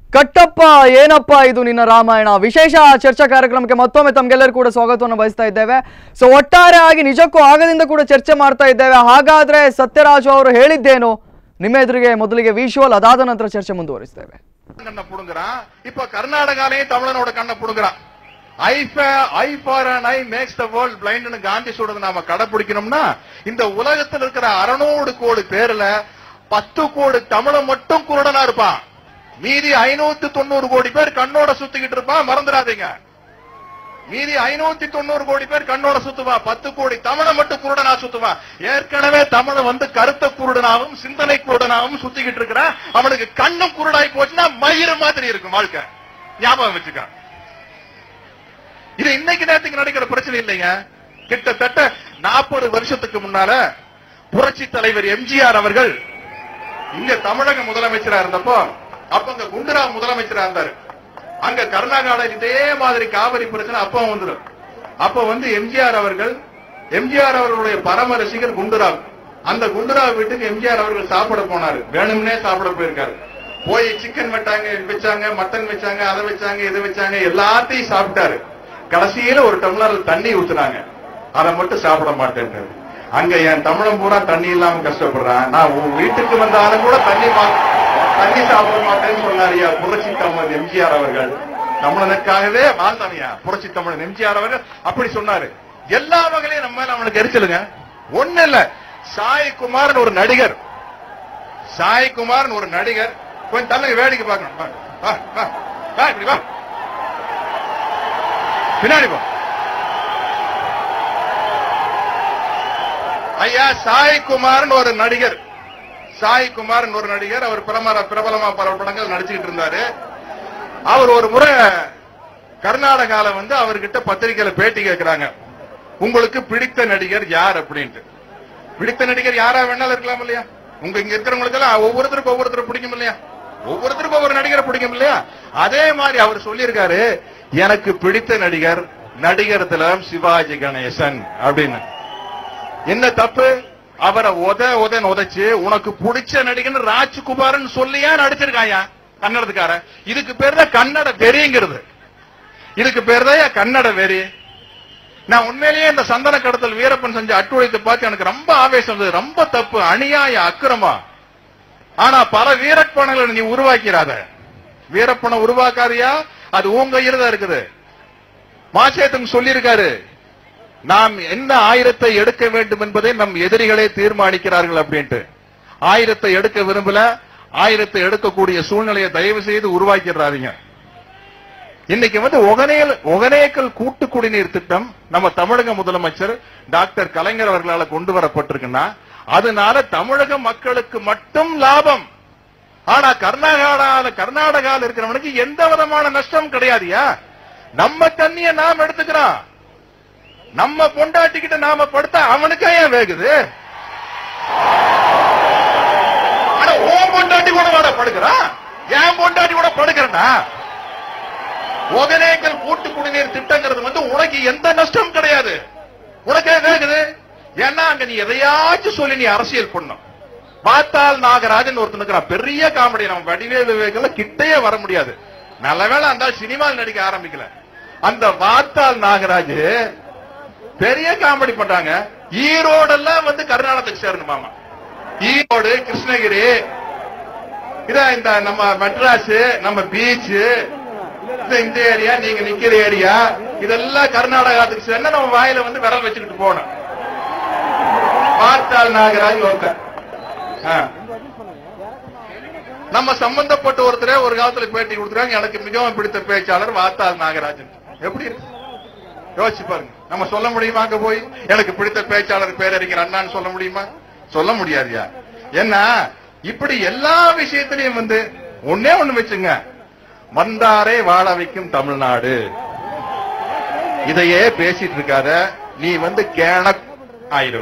Kattappa ಏನಪ್ಪ ಇದು ನಿನ್ನ ರಾಮಾಯಣ ವಿಶೇಷ ಚರ್ಚಾ ಕಾರ್ಯಕ್ರಮಕ್ಕೆ ಮತ್ತೊಮ್ಮೆ ತಮ್ಗೆಲ್ಲರೂ ಕೂಡ ಸ್ವಾಗತವನ್ನು ಬಯಸ್ತಾ ಇದ್ದೇವೆ ಸೊ ಒಟ್ಟಾರೆ ಆಗಿ ನಿಜಕ್ಕೂ ಆಗದಿಂದ ಕೂಡ ಚರ್ಚೆ ಮಾಡ್ತಾ ಇದ್ದೇವೆ ಹಾಗಾದ್ರೆ ಸತ್ಯರಾಜು ಅವರು ಹೇಳಿದ್ದೇನು ನಿಮ್ಮ ಎದುರಿಗೆ ಮೊದಲಿಗೆ ವಿಶುವಲ್ ಅದಾದ ನಂತರ ಚರ್ಚೆ ಮುಂದುವರಿಸ್ತೇವೆ கண்ணை புடுங்குறான் இப்ப கர்நாடகாலையும் தமிழனோட கண்ணை புடுங்குறான் eye eye for an eye makes the world பிளைண்ட்னு காந்தி சொல்றதை நாம கடைபிடிக்கணும்னா இந்த உலகத்தில் இருக்கிற அறுநூறு கோடி பேர்ல பத்து கோடி தமிழன் மட்டும் குருடனா இருப்பான் மீதி ஐநூத்தி தொண்ணூறு கோடி பேர் கண்ணோட சுத்திக்கிட்டு இருப்பான் மறந்துடாதீங்க மீதி ஐநூத்தி தொண்ணூறு கோடி பேர் கண்ணோட சுத்துவான் பத்து கோடி தமிழை மட்டும் குருடனா சுத்துவான் ஏற்கனவே தமிழ் வந்து கருத்த குருடனாவும் சிந்தனை குருடனாவும் சுத்திக்கிட்டு இருக்கிறான் அவனுக்கு கண்ணும் குருடாய் போச்சுன்னா மயிறு மாதிரி இருக்கும் வாழ்க்கை ஞாபகம் வச்சுக்க இது இன்னைக்கு நேரத்துக்கு நடக்கிற பிரச்சனை இல்லைங்க கிட்டத்தட்ட நாற்பது வருஷத்துக்கு முன்னால புரட்சி தலைவர் எம்ஜிஆர் அவர்கள் இங்க தமிழக முதலமைச்சரா இருந்தப்போ அப்ப அங்க குண்டுராவ் முதலமைச்சரா இருந்தாரு அங்க கர்நாடகால இதே மாதிரி காவிரி பிரச்சனை அப்ப வந்துடும் அப்ப வந்து எம்ஜிஆர் அவர்கள் எம்ஜிஆர் அவர்களுடைய பரம ரசிகர் குண்டுராவ் அந்த குண்டுராவ் வீட்டுக்கு எம்ஜிஆர் அவர்கள் சாப்பிட போனாரு வேணும்னே சாப்பிட போயிருக்காரு போய் சிக்கன் வட்டாங்க வச்சாங்க மட்டன் வச்சாங்க அதை வச்சாங்க இதை வச்சாங்க எல்லாத்தையும் சாப்பிட்டாரு கடைசியில ஒரு டம்ளர் தண்ணி ஊத்துனாங்க அதை மட்டும் சாப்பிட மாட்டேன்ட்டாரு அங்க என் தமிழன் பூரா தண்ணி இல்லாம கஷ்டப்படுறான் நான் உன் வீட்டுக்கு வந்தாலும் கூட தண்ணி மா- தண்ணி சாப்பிட மாட்டேன்னு சொன்னாரியா புரட்சி தமிழன் எம்ஜிஆர் அவர்கள் தமிழனுக்காகவே வாழ்ந்தவையா புரட்சி தமிழன் எம்ஜிஆர் அவர்கள் அப்படி சொன்னாரு எல்லா வகையிலும் நம்ம மேல அவனுக்கு எரிச்சலுங்க ஒண்ணு இல்ல சாய் குமார்னு ஒரு நடிகர் சாய் குமார்னு ஒரு நடிகர் கொஞ்சம் தள்ளி வேடிக்கை பார்க்கணும் வா, வா, வா, வா, இப்படி வா. பின்னாடி போ ஐயா சாய் குமார்னு ஒரு நடிகர் சாய் குமார்னு ஒரு நடிகர் அவர் பிரமர பிரபலமா பல படங்கள் நடிச்சுக்கிட்டு இருந்தாரு அவர் ஒரு முறை கர்நாடகால வந்து அவர்கிட்ட பத்திரிகையில பேட்டி கேட்கிறாங்க உங்களுக்கு பிடித்த நடிகர் யார் அப்படின்ட்டு பிடித்த நடிகர் யாரா வேணாலும் இருக்கலாம் இல்லையா உங்க இங்க இருக்கிறவங்களுக்கு எல்லாம் ஒவ்வொருத்தருக்கும் ஒவ்வொருத்தர் பிடிக்கும் இல்லையா ஒவ்வொருத்தருக்கும் ஒவ்வொரு நடிகரை பிடிக்கும் இல்லையா அதே மாதிரி அவர் சொல்லியிருக்காரு எனக்கு பிடித்த நடிகர் நடிகர் திலம் சிவாஜி கணேசன் அப்படின்னு என்ன தப்பு அவரை உத உதன்னு உதைச்சு உனக்கு பிடிச்ச நடிகன் ராஜ்குமார்னு சொல்லியா நடிச்சிருக்காயா கன்னடத்துக்கார இதுக்கு பேர் தான் கன்னட வெறிங்கிறது இதுக்கு பேர் தான் கன்னட வெறி நான் உண்மையிலேயே இந்த சந்தன கடத்தல் வீரப்பன் செஞ்ச அட்டுழைத்து பார்த்து எனக்கு ரொம்ப ஆவேசம் இருந்தது ரொம்ப தப்பு அநியாய அக்கிரமா ஆனா பல வீரப்பணங்களை நீ உருவாக்கிறாத வீரப்பனை உருவாக்காதியா அது உங்க கையில தான் இருக்குது மாசேத்தன் சொல்லியிருக்காரு நாம் என்ன ஆயிரத்தை எடுக்க வேண்டும் என்பதை நம் எதிரிகளே தீர்மானிக்கிறார்கள் அப்படின்ட்டு ஆயிரத்தை எடுக்க விரும்பல ஆயிரத்தை எடுக்கக்கூடிய சூழ்நிலையை தயவு செய்து உருவாக்கிடுறாதீங்க இன்னைக்கு வந்து ஒகனேல் ஒகனேக்கல் கூட்டு குடிநீர் திட்டம் நம்ம தமிழக முதலமைச்சர் டாக்டர் கலைஞர் அவர்களால் கொண்டு வரப்பட்டிருக்குன்னா அதனால தமிழக மக்களுக்கு மட்டும் லாபம் ஆனா கர்நாடகால கர்நாடகால இருக்கிறவனுக்கு எந்த விதமான நஷ்டம் கிடையாதுயா நம்ம தண்ணிய நாம் எடுத்துக்கிறோம் நம்ம பொண்டாட்டிக்கிட்ட நாம படுத்தா அவனுக்கே ஏன் வேகுது ஆனா உன் பொண்டாட்டி கூட வாட படுக்கிறான் என் பொண்டாட்டி கூட படுக்கிறா ஒகனேக்கல் கூட்டு குடிநீர் திட்டங்கிறது வந்து உனக்கு எந்த நஷ்டம் கிடையாது உனக்கே வேகுது ஏன்னா அங்க நீ எதையாச்சும் சொல்லி நீ அரசியல் பண்ணும் பார்த்தால் நாகராஜன் ஒருத்தன் இருக்கிறான் பெரிய காமெடி நம்ம வடிவேலு விவேகல கிட்டே வர முடியாது நல்ல வேளை அந்த சினிமாவில் நடிக்க ஆரம்பிக்கல அந்த வார்த்தால் நாகராஜ் பெரிய காமெடி பண்றாங்க ஈரோடெல்லாம் வந்து கர்நாடகத்துக்கு சேரணுமாமா ஈரோடு கிருஷ்ணகிரி இதான் இந்த நம்ம மெட்ராஸ் நம்ம பீச் இந்த இந்த ஏரியா நீங்க நிக்கிற ஏரியா இதெல்லாம் கர்நாடகத்துக்கு சேர்ந்து நம்ம வாயில வந்து விரல் வச்சுக்கிட்டு போகணும் பார்த்தால் நாகராஜ் ஒருத்தர் ஆ. நம்ம சம்பந்தப்பட்ட ஒருத்தரே ஒரு காலத்துல பேட்டி கொடுத்துருக்காங்க எனக்கு மிகவும் பிடித்த பேச்சாளர் வாத்தால் நாகராஜன் எப்படி இருக்கு யோசிச்சு பாருங்க நம்ம சொல்ல முடியுமா அங்க போய் எனக்கு பிடித்த பேச்சாளர் பேரறிஞர் அண்ணான்னு சொல்ல முடியுமா சொல்ல முடியாதுயா ஏன்னா இப்படி எல்லா விஷயத்திலையும் வந்து ஒன்னே ஒண்ணு வச்சுங்க வந்தாரே வாழ வைக்கும் தமிழ்நாடு இதையே பேசிட்டு இருக்காத நீ வந்து கேன ஆயிடுவ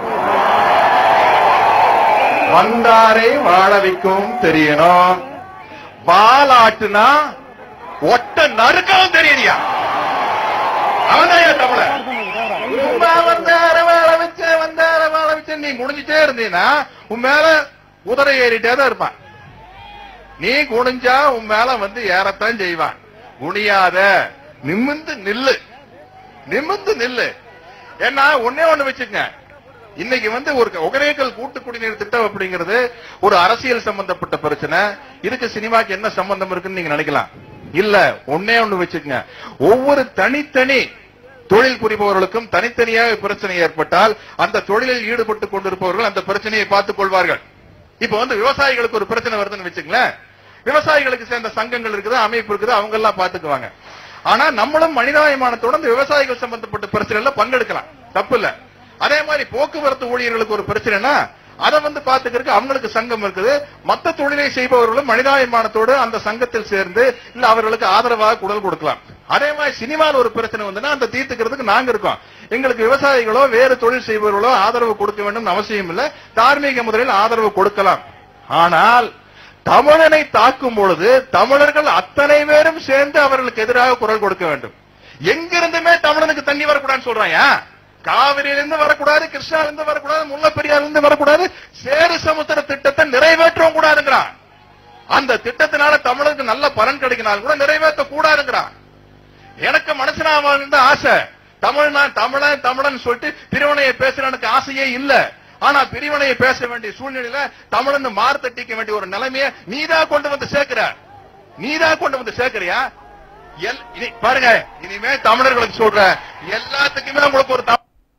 வந்தாரே வாழ வைக்கும் தெரியணும் வாலாட்டுனா ஒட்ட நறுக்கவும் தெரியலையா அவன்தான் தமிழ சும்மா வந்தார வாழ வச்ச வந்தார வாழ வச்ச நீ முடிஞ்சிட்டே இருந்தீன்னா உன் மேல குதிரை ஏறிட்டே தான் இருப்பான் நீ குனிஞ்சா உன் மேல வந்து ஏறத்தான் செய்வான் குனியாத நிமிந்து நில்லு நிமிந்து நில்லு ஏன்னா ஒன்னே ஒண்ணு வச்சுக்கங்க இன்னைக்கு வந்து ஒரு ஒகரேக்கல் கூட்டு குடிநீர் திட்டம் அப்படிங்கிறது ஒரு அரசியல் சம்பந்தப்பட்ட பிரச்சனை இதுக்கு சினிமாக்கு என்ன சம்பந்தம் இருக்குன்னு நீங்க நினைக்கலாம் இல்ல ஒன்னே ஒண்ணு வச்சுக்கங்க ஒவ்வொரு தனித்தனி தொழில் புரிபவர்களுக்கும் தனித்தனியாக பிரச்சனை ஏற்பட்டால் அந்த தொழிலில் ஈடுபட்டு கொண்டிருப்பவர்கள் அந்த பிரச்சனையை பார்த்துக் கொள்வார்கள் இப்ப வந்து விவசாயிகளுக்கு ஒரு பிரச்சனை வருதுன்னு வச்சுங்களேன் விவசாயிகளுக்கு சேர்ந்த சங்கங்கள் இருக்குது அமைப்பு இருக்குது அவங்க எல்லாம் பாத்துக்குவாங்க ஆனா நம்மளும் மனிதாபிமானத்தோட இந்த விவசாயிகள் சம்பந்தப்பட்ட பிரச்சனைல பங்கெடுக்கலாம் தப்பு இல்ல அதே மாதிரி போக்குவரத்து ஊழியர்களுக்கு ஒரு பிரச்சனைனா அதை வந்து பாத்துக்கிறதுக்கு அவங்களுக்கு சங்கம் இருக்குது மத்த தொழிலை செய்பவர்களும் மனிதாபிமானத்தோடு அந்த சங்கத்தில் சேர்ந்து இல்ல அவர்களுக்கு ஆதரவாக குரல் கொடுக்கலாம் அதே மாதிரி சினிமாவில் ஒரு பிரச்சனை வந்துன்னா அந்த தீர்த்துக்கிறதுக்கு நாங்க இருக்கோம் எங்களுக்கு விவசாயிகளோ வேறு தொழில் செய்பவர்களோ ஆதரவு கொடுக்க வேண்டும் அவசியம் இல்ல தார்மீக முறையில் ஆதரவு கொடுக்கலாம் ஆனால் தமிழனை தாக்கும் பொழுது தமிழர்கள் அத்தனை பேரும் சேர்ந்து அவர்களுக்கு எதிராக குரல் கொடுக்க வேண்டும் எங்கிருந்துமே தமிழனுக்கு தண்ணி வரக்கூடாதுன்னு சொல்றாங்க காவிரியிலிருந்து வரக்கூடாது கிருஷ்ணாவிலிருந்து வரக்கூடாது முல்லப்பெரியாரிலிருந்து வரக்கூடாது சேரு சமுத்திர திட்டத்தை நிறைவேற்றவும் கூடாதுங்கிறான் அந்த திட்டத்தினால தமிழருக்கு நல்ல பலன் கிடைக்கினாலும் கூட நிறைவேற்ற கூடாதுங்கிறான் எனக்கு மனுஷனா வாழ்ந்த ஆசை தமிழ் நான் தமிழன் தமிழன் சொல்லிட்டு பிரிவினையை பேசுற எனக்கு ஆசையே இல்ல ஆனா பிரிவினையை பேச வேண்டிய சூழ்நிலையில தமிழன் மார்த்தட்டிக்க வேண்டிய ஒரு நிலைமையை நீதான் கொண்டு வந்து சேர்க்கிற நீதான் கொண்டு வந்து சேர்க்கிறியா எல்- இனி பாருங்க இனிமே தமிழர்களுக்கு சொல்ற எல்லாத்துக்குமே உங்களுக்கு ஒரு தமிழ்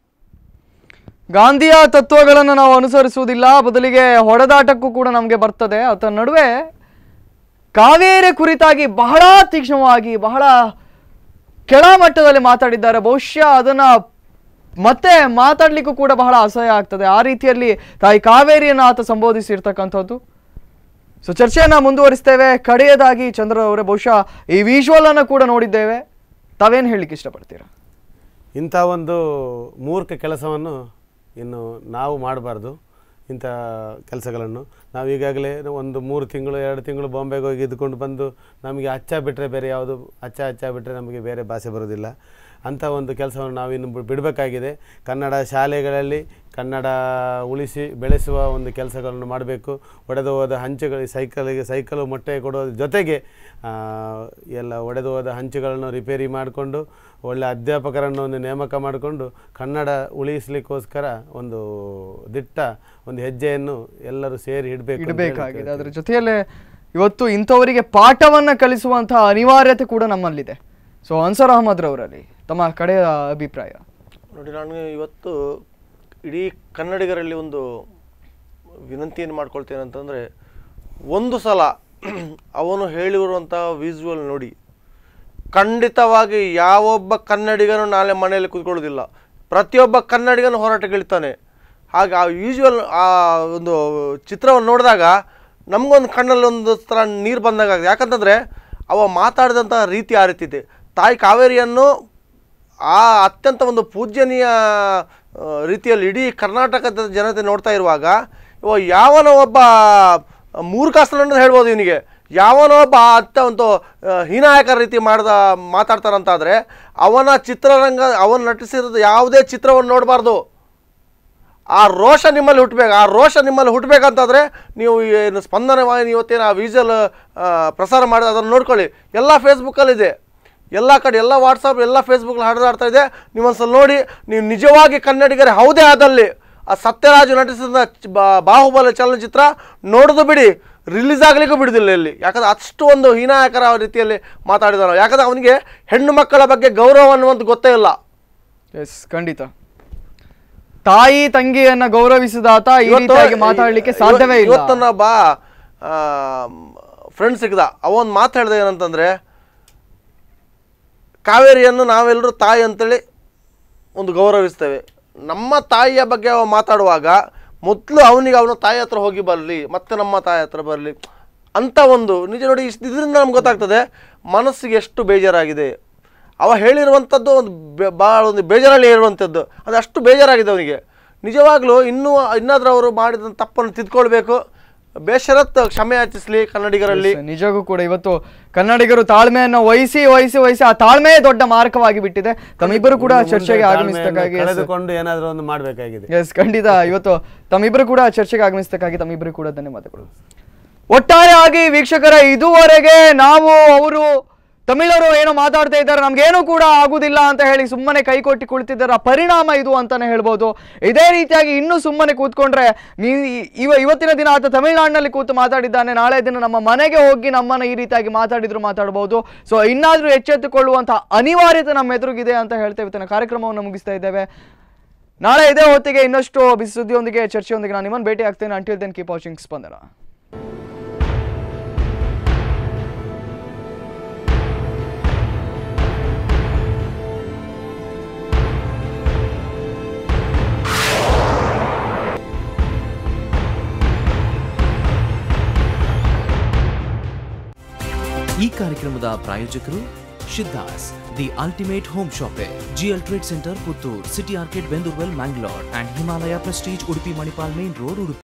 ಗಾಂಧಿಯ ತತ್ವಗಳನ್ನು ನಾವು ಅನುಸರಿಸುವುದಿಲ್ಲ ಬದಲಿಗೆ ಹೊಡೆದಾಟಕ್ಕೂ ಕೂಡ ನಮಗೆ ಬರ್ತದೆ ಅದರ ನಡುವೆ ಕಾವೇರಿ ಕುರಿತಾಗಿ ಬಹಳ ತೀಕ್ಷ್ಣವಾಗಿ ಬಹಳ ಕೆಳಮಟ್ಟದಲ್ಲಿ ಮಾತಾಡಿದ್ದಾರೆ ಬಹುಶಃ ಅದನ್ನ ಮತ್ತೆ ಮಾತಾಡ್ಲಿಕ್ಕೂ ಕೂಡ ಬಹಳ ಅಸಹ್ಯ ಆಗ್ತದೆ ಆ ರೀತಿಯಲ್ಲಿ ತಾಯಿ ಕಾವೇರಿಯನ್ನು ಆತ ಸಂಬೋಧಿಸಿರ್ತಕ್ಕಂಥದ್ದು ಸೊ ಚರ್ಚೆಯನ್ನ ಮುಂದುವರಿಸ್ತೇವೆ ಕಡೆಯದಾಗಿ ಚಂದ್ರ ಅವರೇ ಬಹುಶಃ ಈ ವಿಜುವಲ್ ಅನ್ನು ಕೂಡ ನೋಡಿದ್ದೇವೆ ತಾವೇನು ಹೇಳಲಿಕ್ಕೆ ಇಷ್ಟಪಡ್ತೀರಾ ಇಂಥ ಒಂದು ಮೂರ್ಖ ಕೆಲಸವನ್ನು ಇನ್ನು ನಾವು ಮಾಡಬಾರ್ದು ಇಂಥ ಕೆಲಸಗಳನ್ನು ನಾವು ಈಗಾಗಲೇ ಒಂದು ಮೂರು ತಿಂಗಳು ಎರಡು ತಿಂಗಳು ಬಾಂಬೆಗೆ ಹೋಗಿ ಇದ್ಕೊಂಡು ಬಂದು ನಮಗೆ ಅಚ್ಚ ಬಿಟ್ಟರೆ ಬೇರೆ ಯಾವುದು ಅಚ್ಚ ಅಚ್ಚ ಬಿಟ್ಟರೆ ನಮಗೆ ಬೇರೆ ಭಾಷೆ ಬರೋದಿಲ್ಲ ಅಂಥ ಒಂದು ಕೆಲಸವನ್ನು ನಾವು ಇನ್ನು ಬಿ- ಬಿಡಬೇಕಾಗಿದೆ ಕನ್ನಡ ಶಾಲೆಗಳಲ್ಲಿ ಕನ್ನಡ ಉಳಿಸಿ ಬೆಳೆಸುವ ಒಂದು ಕೆಲಸಗಳನ್ನು ಮಾಡಬೇಕು ಒಡೆದು ಹೋದ ಹಂಚುಗಳು ಸೈಕಲಿಗೆ ಸೈಕಲು ಮೊಟ್ಟೆ ಕೊಡೋದ್ರ ಜೊತೆಗೆ ಆ, ಎಲ್ಲ ಒಡೆದು ಹೋದ ಹಂಚುಗಳನ್ನು ರಿಪೇರಿ ಮಾಡಿಕೊಂಡು ಒಳ್ಳೆ ಅಧ್ಯಾಪಕರನ್ನು ಒಂದು ನೇಮಕ ಮಾಡಿಕೊಂಡು ಕನ್ನಡ ಉಳಿಸಲಿಕ್ಕೋಸ್ಕರ ಒಂದು ದಿಟ್ಟ ಒಂದು ಹೆಜ್ಜೆಯನ್ನು ಎಲ್ಲರೂ ಸೇರಿ ಇಡಬೇಕು ಇಡಬೇಕಾಗಿದೆ ಅದರ ಜೊತೆಯಲ್ಲೇ ಇವತ್ತು ಇಂಥವರಿಗೆ ಪಾಠವನ್ನ ಕಲಿಸುವಂತಹ ಅನಿವಾರ್ಯತೆ ಕೂಡ ನಮ್ಮಲ್ಲಿದೆ ಸೊ ಅನ್ಸರ್ ಅಹಮದ್ ರವರಲ್ಲಿ ತಮ್ಮ ಕಡೆಯ ಅಭಿಪ್ರಾಯ ನೋಡಿ ನಾನು ಇವತ್ತು ಇಡೀ ಕನ್ನಡಿಗರಲ್ಲಿ ಒಂದು ವಿನಂತಿಯನ್ನು ಮಾಡ್ಕೊಳ್ತೇನೆ ಅಂತಂದರೆ ಒಂದು ಸಲ ಅವನು ಹೇಳಿರುವಂಥ ವಿಜುವಲ್ ನೋಡಿ ಖಂಡಿತವಾಗಿ ಯಾವೊಬ್ಬ ಕನ್ನಡಿಗನು ನಾಳೆ ಮನೆಯಲ್ಲಿ ಕೂತ್ಕೊಳ್ಳೋದಿಲ್ಲ ಪ್ರತಿಯೊಬ್ಬ ಕನ್ನಡಿಗನು ಹೋರಾಟಗಿಳ್ತಾನೆ ಹಾಗೆ ಆ ವಿಜುವಲ್ ಆ ಒಂದು ಚಿತ್ರವನ್ನು ನೋಡಿದಾಗ ನಮಗೊಂದು ಕಣ್ಣಲ್ಲಿ ಒಂದು ಥರ ನೀರು ಬಂದಾಗ ಆಗುತ್ತೆ. ಯಾಕಂತಂದರೆ ಅವ ಮಾತಾಡಿದಂಥ ರೀತಿ ಆ ರೀತಿ ಇದೆ ತಾಯಿ ಕಾವೇರಿಯನ್ನು ಆ ಅತ್ಯಂತ ಒಂದು ಪೂಜ್ಯನೀಯ ಆ, ರೀತಿಯಲ್ಲಿ ಇಡೀ ಕರ್ನಾಟಕದ ಜನತೆ ನೋಡ್ತಾ ಇರುವಾಗ ಇವ ಯಾವನೋ ಒಬ್ಬ ಮೂರ್ಖಾಸನ ಅಂತ ಹೇಳ್ಬೋದು ಇವನಿಗೆ ಯಾವನೋ ಒಬ್ಬ ಅತ್ತ ಒಂದು ಆ, ಹೀನಾಯಕರ ರೀತಿ ಮಾಡ್ದ ಮಾತಾಡ್ತಾರಂತಾದರೆ ಅವನ ಚಿತ್ರರಂಗ ಅವನು ನಟಿಸಿರೋದು ಯಾವುದೇ ಚಿತ್ರವನ್ನು ನೋಡಬಾರ್ದು ಆ ರೋಷ ನಿಮ್ಮಲ್ಲಿ ಹುಟ್ಟಬೇಕು ಆ ರೋಷ ನಿಮ್ಮಲ್ಲಿ ಹುಟ್ಟಬೇಕಂತಾದ್ರೆ ನೀವು ಏನು ಸ್ಪಂದನ ವಾಹಿನಿ ಇವತ್ತೇನು ಆ ವಿಜುವಲ್ ಪ್ರಸಾರ ಮಾಡಿ ಅದನ್ನು ನೋಡ್ಕೊಳ್ಳಿ ಎಲ್ಲ ಫೇಸ್ಬುಕ್ಕಲ್ಲಿದೆ ಎಲ್ಲ ಕಡೆ ಎಲ್ಲ ವಾಟ್ಸಪ್ ಎಲ್ಲ ಫೇಸ್ಬುಕ್ಕಲ್ಲಿ ಹರಿದಾಡ್ತಾ ಇದೆ ನೀವು ಒಂದ್ಸಲ ನೋಡಿ ನೀವು ನಿಜವಾಗಿ ಕನ್ನಡಿಗರೇ ಹೌದೇ ಆದಲ್ಲಿ ಆ ಸತ್ಯರಾಜು ನಟಿಸಿದ ಚ- ಬಾ- ಬಾಹುಬಲಿ ಚಲನಚಿತ್ರ ನೋಡೋದು ಬಿಡಿ ರಿಲೀಸ್ ಆಗಲಿಕ್ಕೂ ಬಿಡುದಿಲ್ಲ ಇಲ್ಲಿ ಯಾಕಂದ್ರೆ ಅಷ್ಟು ಒಂದು ಹೀನಾಯಕರ ರೀತಿಯಲ್ಲಿ ಮಾತಾಡಿದಾನೆ ಯಾಕಂದ್ರೆ ಅವನಿಗೆ ಹೆಣ್ಣು ಮಕ್ಕಳ ಬಗ್ಗೆ ಗೌರವ ಅನ್ನುವಂಥ ಗೊತ್ತೇ ಇಲ್ಲ ಎಸ್ ಖಂಡಿತ ತಾಯಿ ತಂಗಿಯನ್ನ ಗೌರವಿಸಿದಾತ ಈ ರೀತಿಯಾಗಿ ಮಾತಾಡ್ಲಿಕ್ಕೆ ಸಾಧ್ಯವೇ ಇಲ್ಲ ಇವತ್ತನ್ನ ಬಾ ಫ್ರೆಂಡ್ ಸಿಗ್ದ ಅವನ್ ಮಾತು ಹೇಳ್ದೆ ಏನಂತಂದ್ರೆ ಕಾವೇರಿಯನ್ನು ನಾವೆಲ್ಲರೂ ತಾಯಿ ಅಂತೇಳಿ ಒಂದು ಗೌರವಿಸ್ತೇವೆ ನಮ್ಮ ತಾಯಿಯ ಬಗ್ಗೆ ಅವ ಮಾತಾಡುವಾಗ ಮೊದಲು ಅವನಿಗೆ ಅವನ ತಾಯಿ ಹತ್ರ ಹೋಗಿ ಬರಲಿ ಮತ್ತೆ ನಮ್ಮ ತಾಯಿ ಹತ್ರ ಬರಲಿ ಅಂತ ಒಂದು ನಿಜ ನೋಡಿ ಇಷ್ಟು ಇದರಿಂದ ನಮ್ಗೆ ಗೊತ್ತಾಗ್ತದೆ ಮನಸ್ಸಿಗೆ ಎಷ್ಟು ಬೇಜಾರಾಗಿದೆ ಅವ ಹೇಳಿರುವಂಥದ್ದು ಒಂದು ಬೆ- ಭಾಳ ಒಂದು ಬೇಜಾರಲ್ಲಿ ಇರುವಂಥದ್ದು ಅದು ಅಷ್ಟು ಬೇಜಾರಾಗಿದೆ ಅವನಿಗೆ ನಿಜವಾಗ್ಲೂ ಇನ್ನೂ ಇನ್ನಾದರೂ ಅವರು ಮಾಡಿದ ತಪ್ಪನ್ನು ತಿದ್ಕೊಳ್ಬೇಕು ಬೇಷರತ್ ಕ್ಷಮೆ ಯಾಚಿಸ್ಲಿ ಕನ್ನಡಿಗರಲ್ಲಿ Yes, ನಿಜಕ್ಕೂ ಕೂಡ ಇವತ್ತು ಕನ್ನಡಿಗರು ತಾಳ್ಮೆಯನ್ನ ವಹಿಸಿ ವಹಿಸಿ ವಹಿಸಿ ಆ ತಾಳ್ಮೆಯೇ ದೊಡ್ಡ ಮಾರ್ಗವಾಗಿ ಬಿಟ್ಟಿದೆ ತಮ್ಮಿಬ್ಬರು ಕೂಡ ಮುಂದೆ ಚರ್ಚೆಗೆ ತಾಳ್ಮೆಯನ್ನು ಆಗಮಿಸಬೇಕಾಗಿ ಕಳೆದುಕೊಂಡು ಏನಾದರೂ ಒಂದು ಮಾಡಬೇಕಾಗಿದೆ ಎಸ್ ಖಂಡಿತ ಇವತ್ತು ತಮ್ಮಿಬ್ಬರು ಕೂಡ ಚರ್ಚೆಗೆ ಆಗಮಿಸಬೇಕಾಗಿ ತಮ್ಮಿಬ್ಬರು ಕೂಡ ಧನ್ಯವಾದಗಳು ಒಟ್ಟಾರೆಯಾಗಿ ವೀಕ್ಷಕರ ಇದುವರೆಗೆ ನಾವು ಅವರು ತಮಿಳರು ಏನೋ ಮಾತಾಡ್ತಾ ಇದ್ದಾರೆ ನಮ್ಗೇನು ಕೂಡ ಆಗುದಿಲ್ಲ ಅಂತ ಹೇಳಿ ಸುಮ್ಮನೆ ಕೈಕೊಟ್ಟಿ ಕುಳಿತಿದ್ದರ ಪರಿಣಾಮ ಇದು ಅಂತಾನೆ ಹೇಳ್ಬೋದು ಇದೇ ರೀತಿಯಾಗಿ ಇನ್ನೂ ಸುಮ್ಮನೆ ಕೂತ್ಕೊಂಡ್ರೆ ನೀ ಇವ ಇವತ್ತಿನ ದಿನ ಆತ ತಮಿಳುನಾಡಿನಲ್ಲಿ ಕೂತು ಮಾತಾಡಿದ್ದಾನೆ ನಾಳೆ ದಿನ ನಮ್ಮ ಮನೆಗೆ ಹೋಗಿ ನಮ್ಮನ್ನ ಈ ರೀತಿಯಾಗಿ ಮಾತಾಡಿದ್ರು ಮಾತಾಡ್ಬೋದು ಸೊ ಇನ್ನಾದ್ರೂ ಎಚ್ಚೆತ್ತುಕೊಳ್ಳುವಂತಹ ಅನಿವಾರ್ಯತೆ ನಮ್ಮ ಎದುರುಗಿದೆ ಅಂತ ಹೇಳ್ತೇವೆ ಇವತ್ತಿನ ಕಾರ್ಯಕ್ರಮವನ್ನು ಮುಗಿಸ್ತಾ ಇದ್ದೇವೆ ನಾಳೆ ಇದೇ ಹೊತ್ತಿಗೆ ಇನ್ನಷ್ಟು ಬಿಸಿ ಸುದ್ದಿಯೊಂದಿಗೆ ಚರ್ಚೆಯೊಂದಿಗೆ ನಾನು ನಿಮ್ಮನ್ನು ಭೇಟಿ ಆಗ್ತೇನೆ until then keep watching Spandana ಈ ಕಾರ್ಯಕ್ರಮದ ಪ್ರಾಯೋಜಕರು Shiddas the ultimate home shoppe GL trade centre Puttur city arcade Bendoorwell Mangalore and Himalaya prestige Udupi Manipal main road Udupi